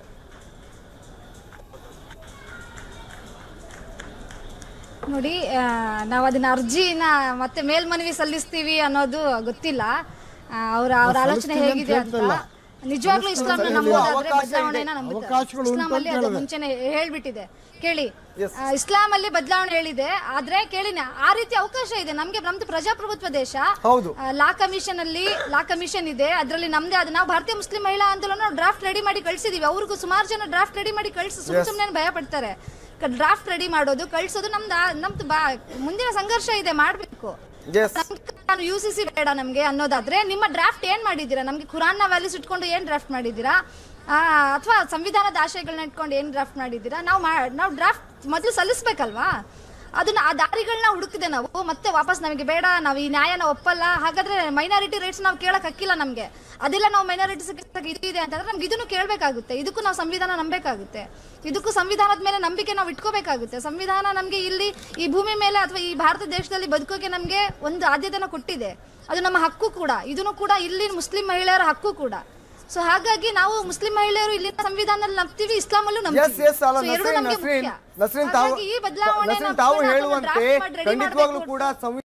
ನೋಡಿ ನಾವು ಅದನ್ನ ಅರ್ಜಿನ ಮತ್ತೆ ಮೇಲ್ಮನವಿ ಸಲ್ಲಿಸ್ತೀವಿ ಅನ್ನೋದು ಗೊತ್ತಿಲ್ಲ ಅವ್ರ ಅವ್ರ ಆಲೋಚನೆ ಹೇಗಿದೆ ಅಂತ ನಿಜವಾಗ್ಲೂ ಇಸ್ಲಾಂ ನಂಬೋದಾದ್ರೆ ಬದಲಾವಣೆನ ನಂಬುತ್ತಾರೆ ಅವಕಾಶಗಳು ಉಂಟು ಇಸ್ಲಾಂ ಅಲ್ಲಿ ಅಂತ ಅದು ಹೇಳಿದೆ. ಮುಂಚೆನೆ ಹೇಳ್ಬಿಟ್ಟಿದೆ ಕೇಳಿ ಆ, ಇಸ್ಲಾಂ ಅಲ್ಲಿ ಬದಲಾವಣೆ ಹೇಳಿದೆ ಆದ್ರೆ ಕೇಳಿ ನ- ಆ ರೀತಿ ಅವಕಾಶ ಇದೆ ನಮ್ಗೆ ನಮ್ದು ಪ್ರಜಾಪ್ರಭುತ್ವ ದೇಶ ಹೌದು. ಆ, ಲಾ ಕಮಿಷನ್ ಅಲ್ಲಿ ಲಾ ಕಮಿಷನ್ ಇದೆ ಅದರಲ್ಲಿ ನಮ್ದೇ ಆದ ನಾವು ಭಾರತೀಯ ಮುಸ್ಲಿಂ ಮಹಿಳಾ ಆಂದೋಲನ ಡ್ರಾಫ್ಟ್ ರೆಡಿ ಮಾಡಿ ಕಳ್ಸಿದೀವಿ ಅವ್ರಿಗೂ ಸುಮಾರು ಜನ ಡ್ರಾಫ್ಟ್ ರೆಡಿ ಮಾಡಿ ಕಳ್ಸಿ ಸುಮ್ ಸುಮ್ನೆ ಭಯ ಪಡ್ತಾರೆ ಡ್ರಾಫ್ಟ್ ರೆಡಿ ಮಾಡೋದು ಕಳ್ಸೋದು ನಮ್ದು ಆ- ನಮ್ದು ಬಾ ಮುಂದಿನ ಸಂಘರ್ಷ ಇದೆ ಮಾಡ್ಬೇಕು ಎಸ್ ನಮ್ಗೆ ನಾನು ಯು ಸಿ ಸಿ ಬೇಡ ನಮ್ಗೆ ಅನ್ನೋದಾದ್ರೆ ನಿಮ್ಮ ಡ್ರಾಫ್ಟ್ ಏನ್ ಮಾಡಿದ್ದೀರಾ ನಮ್ಗೆ ಖುರಾನ್ನ ವ್ಯಾಲ್ಯೂಸ್ ಇಟ್ಕೊಂಡು ಏನ್ ಡ್ರಾಫ್ಟ್ ಮಾಡಿದ್ದೀರಾ ಅಥವಾ ಸಂವಿಧಾನದ ಆಶಯಗಳನ್ನ ಇಟ್ಕೊಂಡು ಏನ್ ಡ್ರಾಫ್ಟ್ ಮಾಡಿದ್ದೀರಾ ನಾವು ನಾವು ಡ್ರಾಫ್ಟ್ ಮೊದಲು ಸಲ್ಲಿಸ್ಬೇಕಲ್ವಾ ಅದನ್ನ ಆ ದಾರಿಗಳನ್ನ ಹುಡುಕಿದೆ ನಾವು ಮತ್ತೆ ವಾಪಸ್ ನಮಗೆ ಬೇಡ ನಾವು ಈ ನ್ಯಾಯನ ಒಪ್ಪಲ್ಲ ಹಾಗಾದ್ರೆ ಮೈನಾರಿಟಿ ರೈಟ್ಸ್ ನಾವು ಕೇಳಕ್ ಹಕ್ಕಿಲ್ಲ ನಮ್ಗೆ ಅದೆಲ್ಲ ನಾವು ಮೈನಾರಿಟೀಸ್ ಇದು ಇದೆ ಅಂತಂದ್ರೆ ನಮ್ಗೆ ಇದನ್ನು ಕೇಳಬೇಕಾಗುತ್ತೆ ಇದಕ್ಕೂ ನಾವು ಸಂವಿಧಾನ ನಂಬೇಕಾಗುತ್ತೆ ಇದಕ್ಕೂ ಸಂವಿಧಾನದ ಮೇಲೆ ನಂಬಿಕೆ ನಾವು ಇಟ್ಕೋಬೇಕಾಗುತ್ತೆ ಸಂವಿಧಾನ ನಮ್ಗೆ ಇಲ್ಲಿ ಈ ಭೂಮಿ ಮೇಲೆ ಅಥವಾ ಈ ಭಾರತ ದೇಶದಲ್ಲಿ ಬದುಕೋಕೆ ನಮ್ಗೆ ಒಂದು ಆದ್ಯತೆನ ಕೊಟ್ಟಿದೆ ಅದು ನಮ್ಮ ಹಕ್ಕು ಕೂಡ ಇದನ್ನು ಕೂಡ ಇಲ್ಲಿ ಮುಸ್ಲಿಂ ಮಹಿಳೆಯರ ಹಕ್ಕು ಕೂಡ ಸೊ ಹಾಗಾಗಿ ನಾವು ಮುಸ್ಲಿಂ ಮಹಿಳೆಯರು ಇಲ್ಲಿನ ಸಂವಿಧಾನದಲ್ಲಿ ನಂಬ್ತೀವಿ ಇಸ್ಲಾಮಲ್ಲೂ ಎಸ್ ನಂಬ್ತೀವಿ ಎಸ್ ಅಲ್ಲ So ಎರಡೂ ನಸ್ರೀನ್ ನಮ್ಗೆ ನಸ್ರೀನ್ ಮುಖ್ಯ. ನಸ್ರೀನ್ ತಾವು ಹಾಗಾಗಿ ಈ ಬದಲಾವಣೆನ ನಸ್ರೀನ್ ತಾವು ಪೂರ್ಣ ಅದನ್ನ ಹೇಳುವಂತೆ draft ಮಾಡಿ ready ಖಂಡಿತವಾಗ್ಲೂ ಮಾಡ್ಬೇಕು ಕೂಡ ಸಂವಿ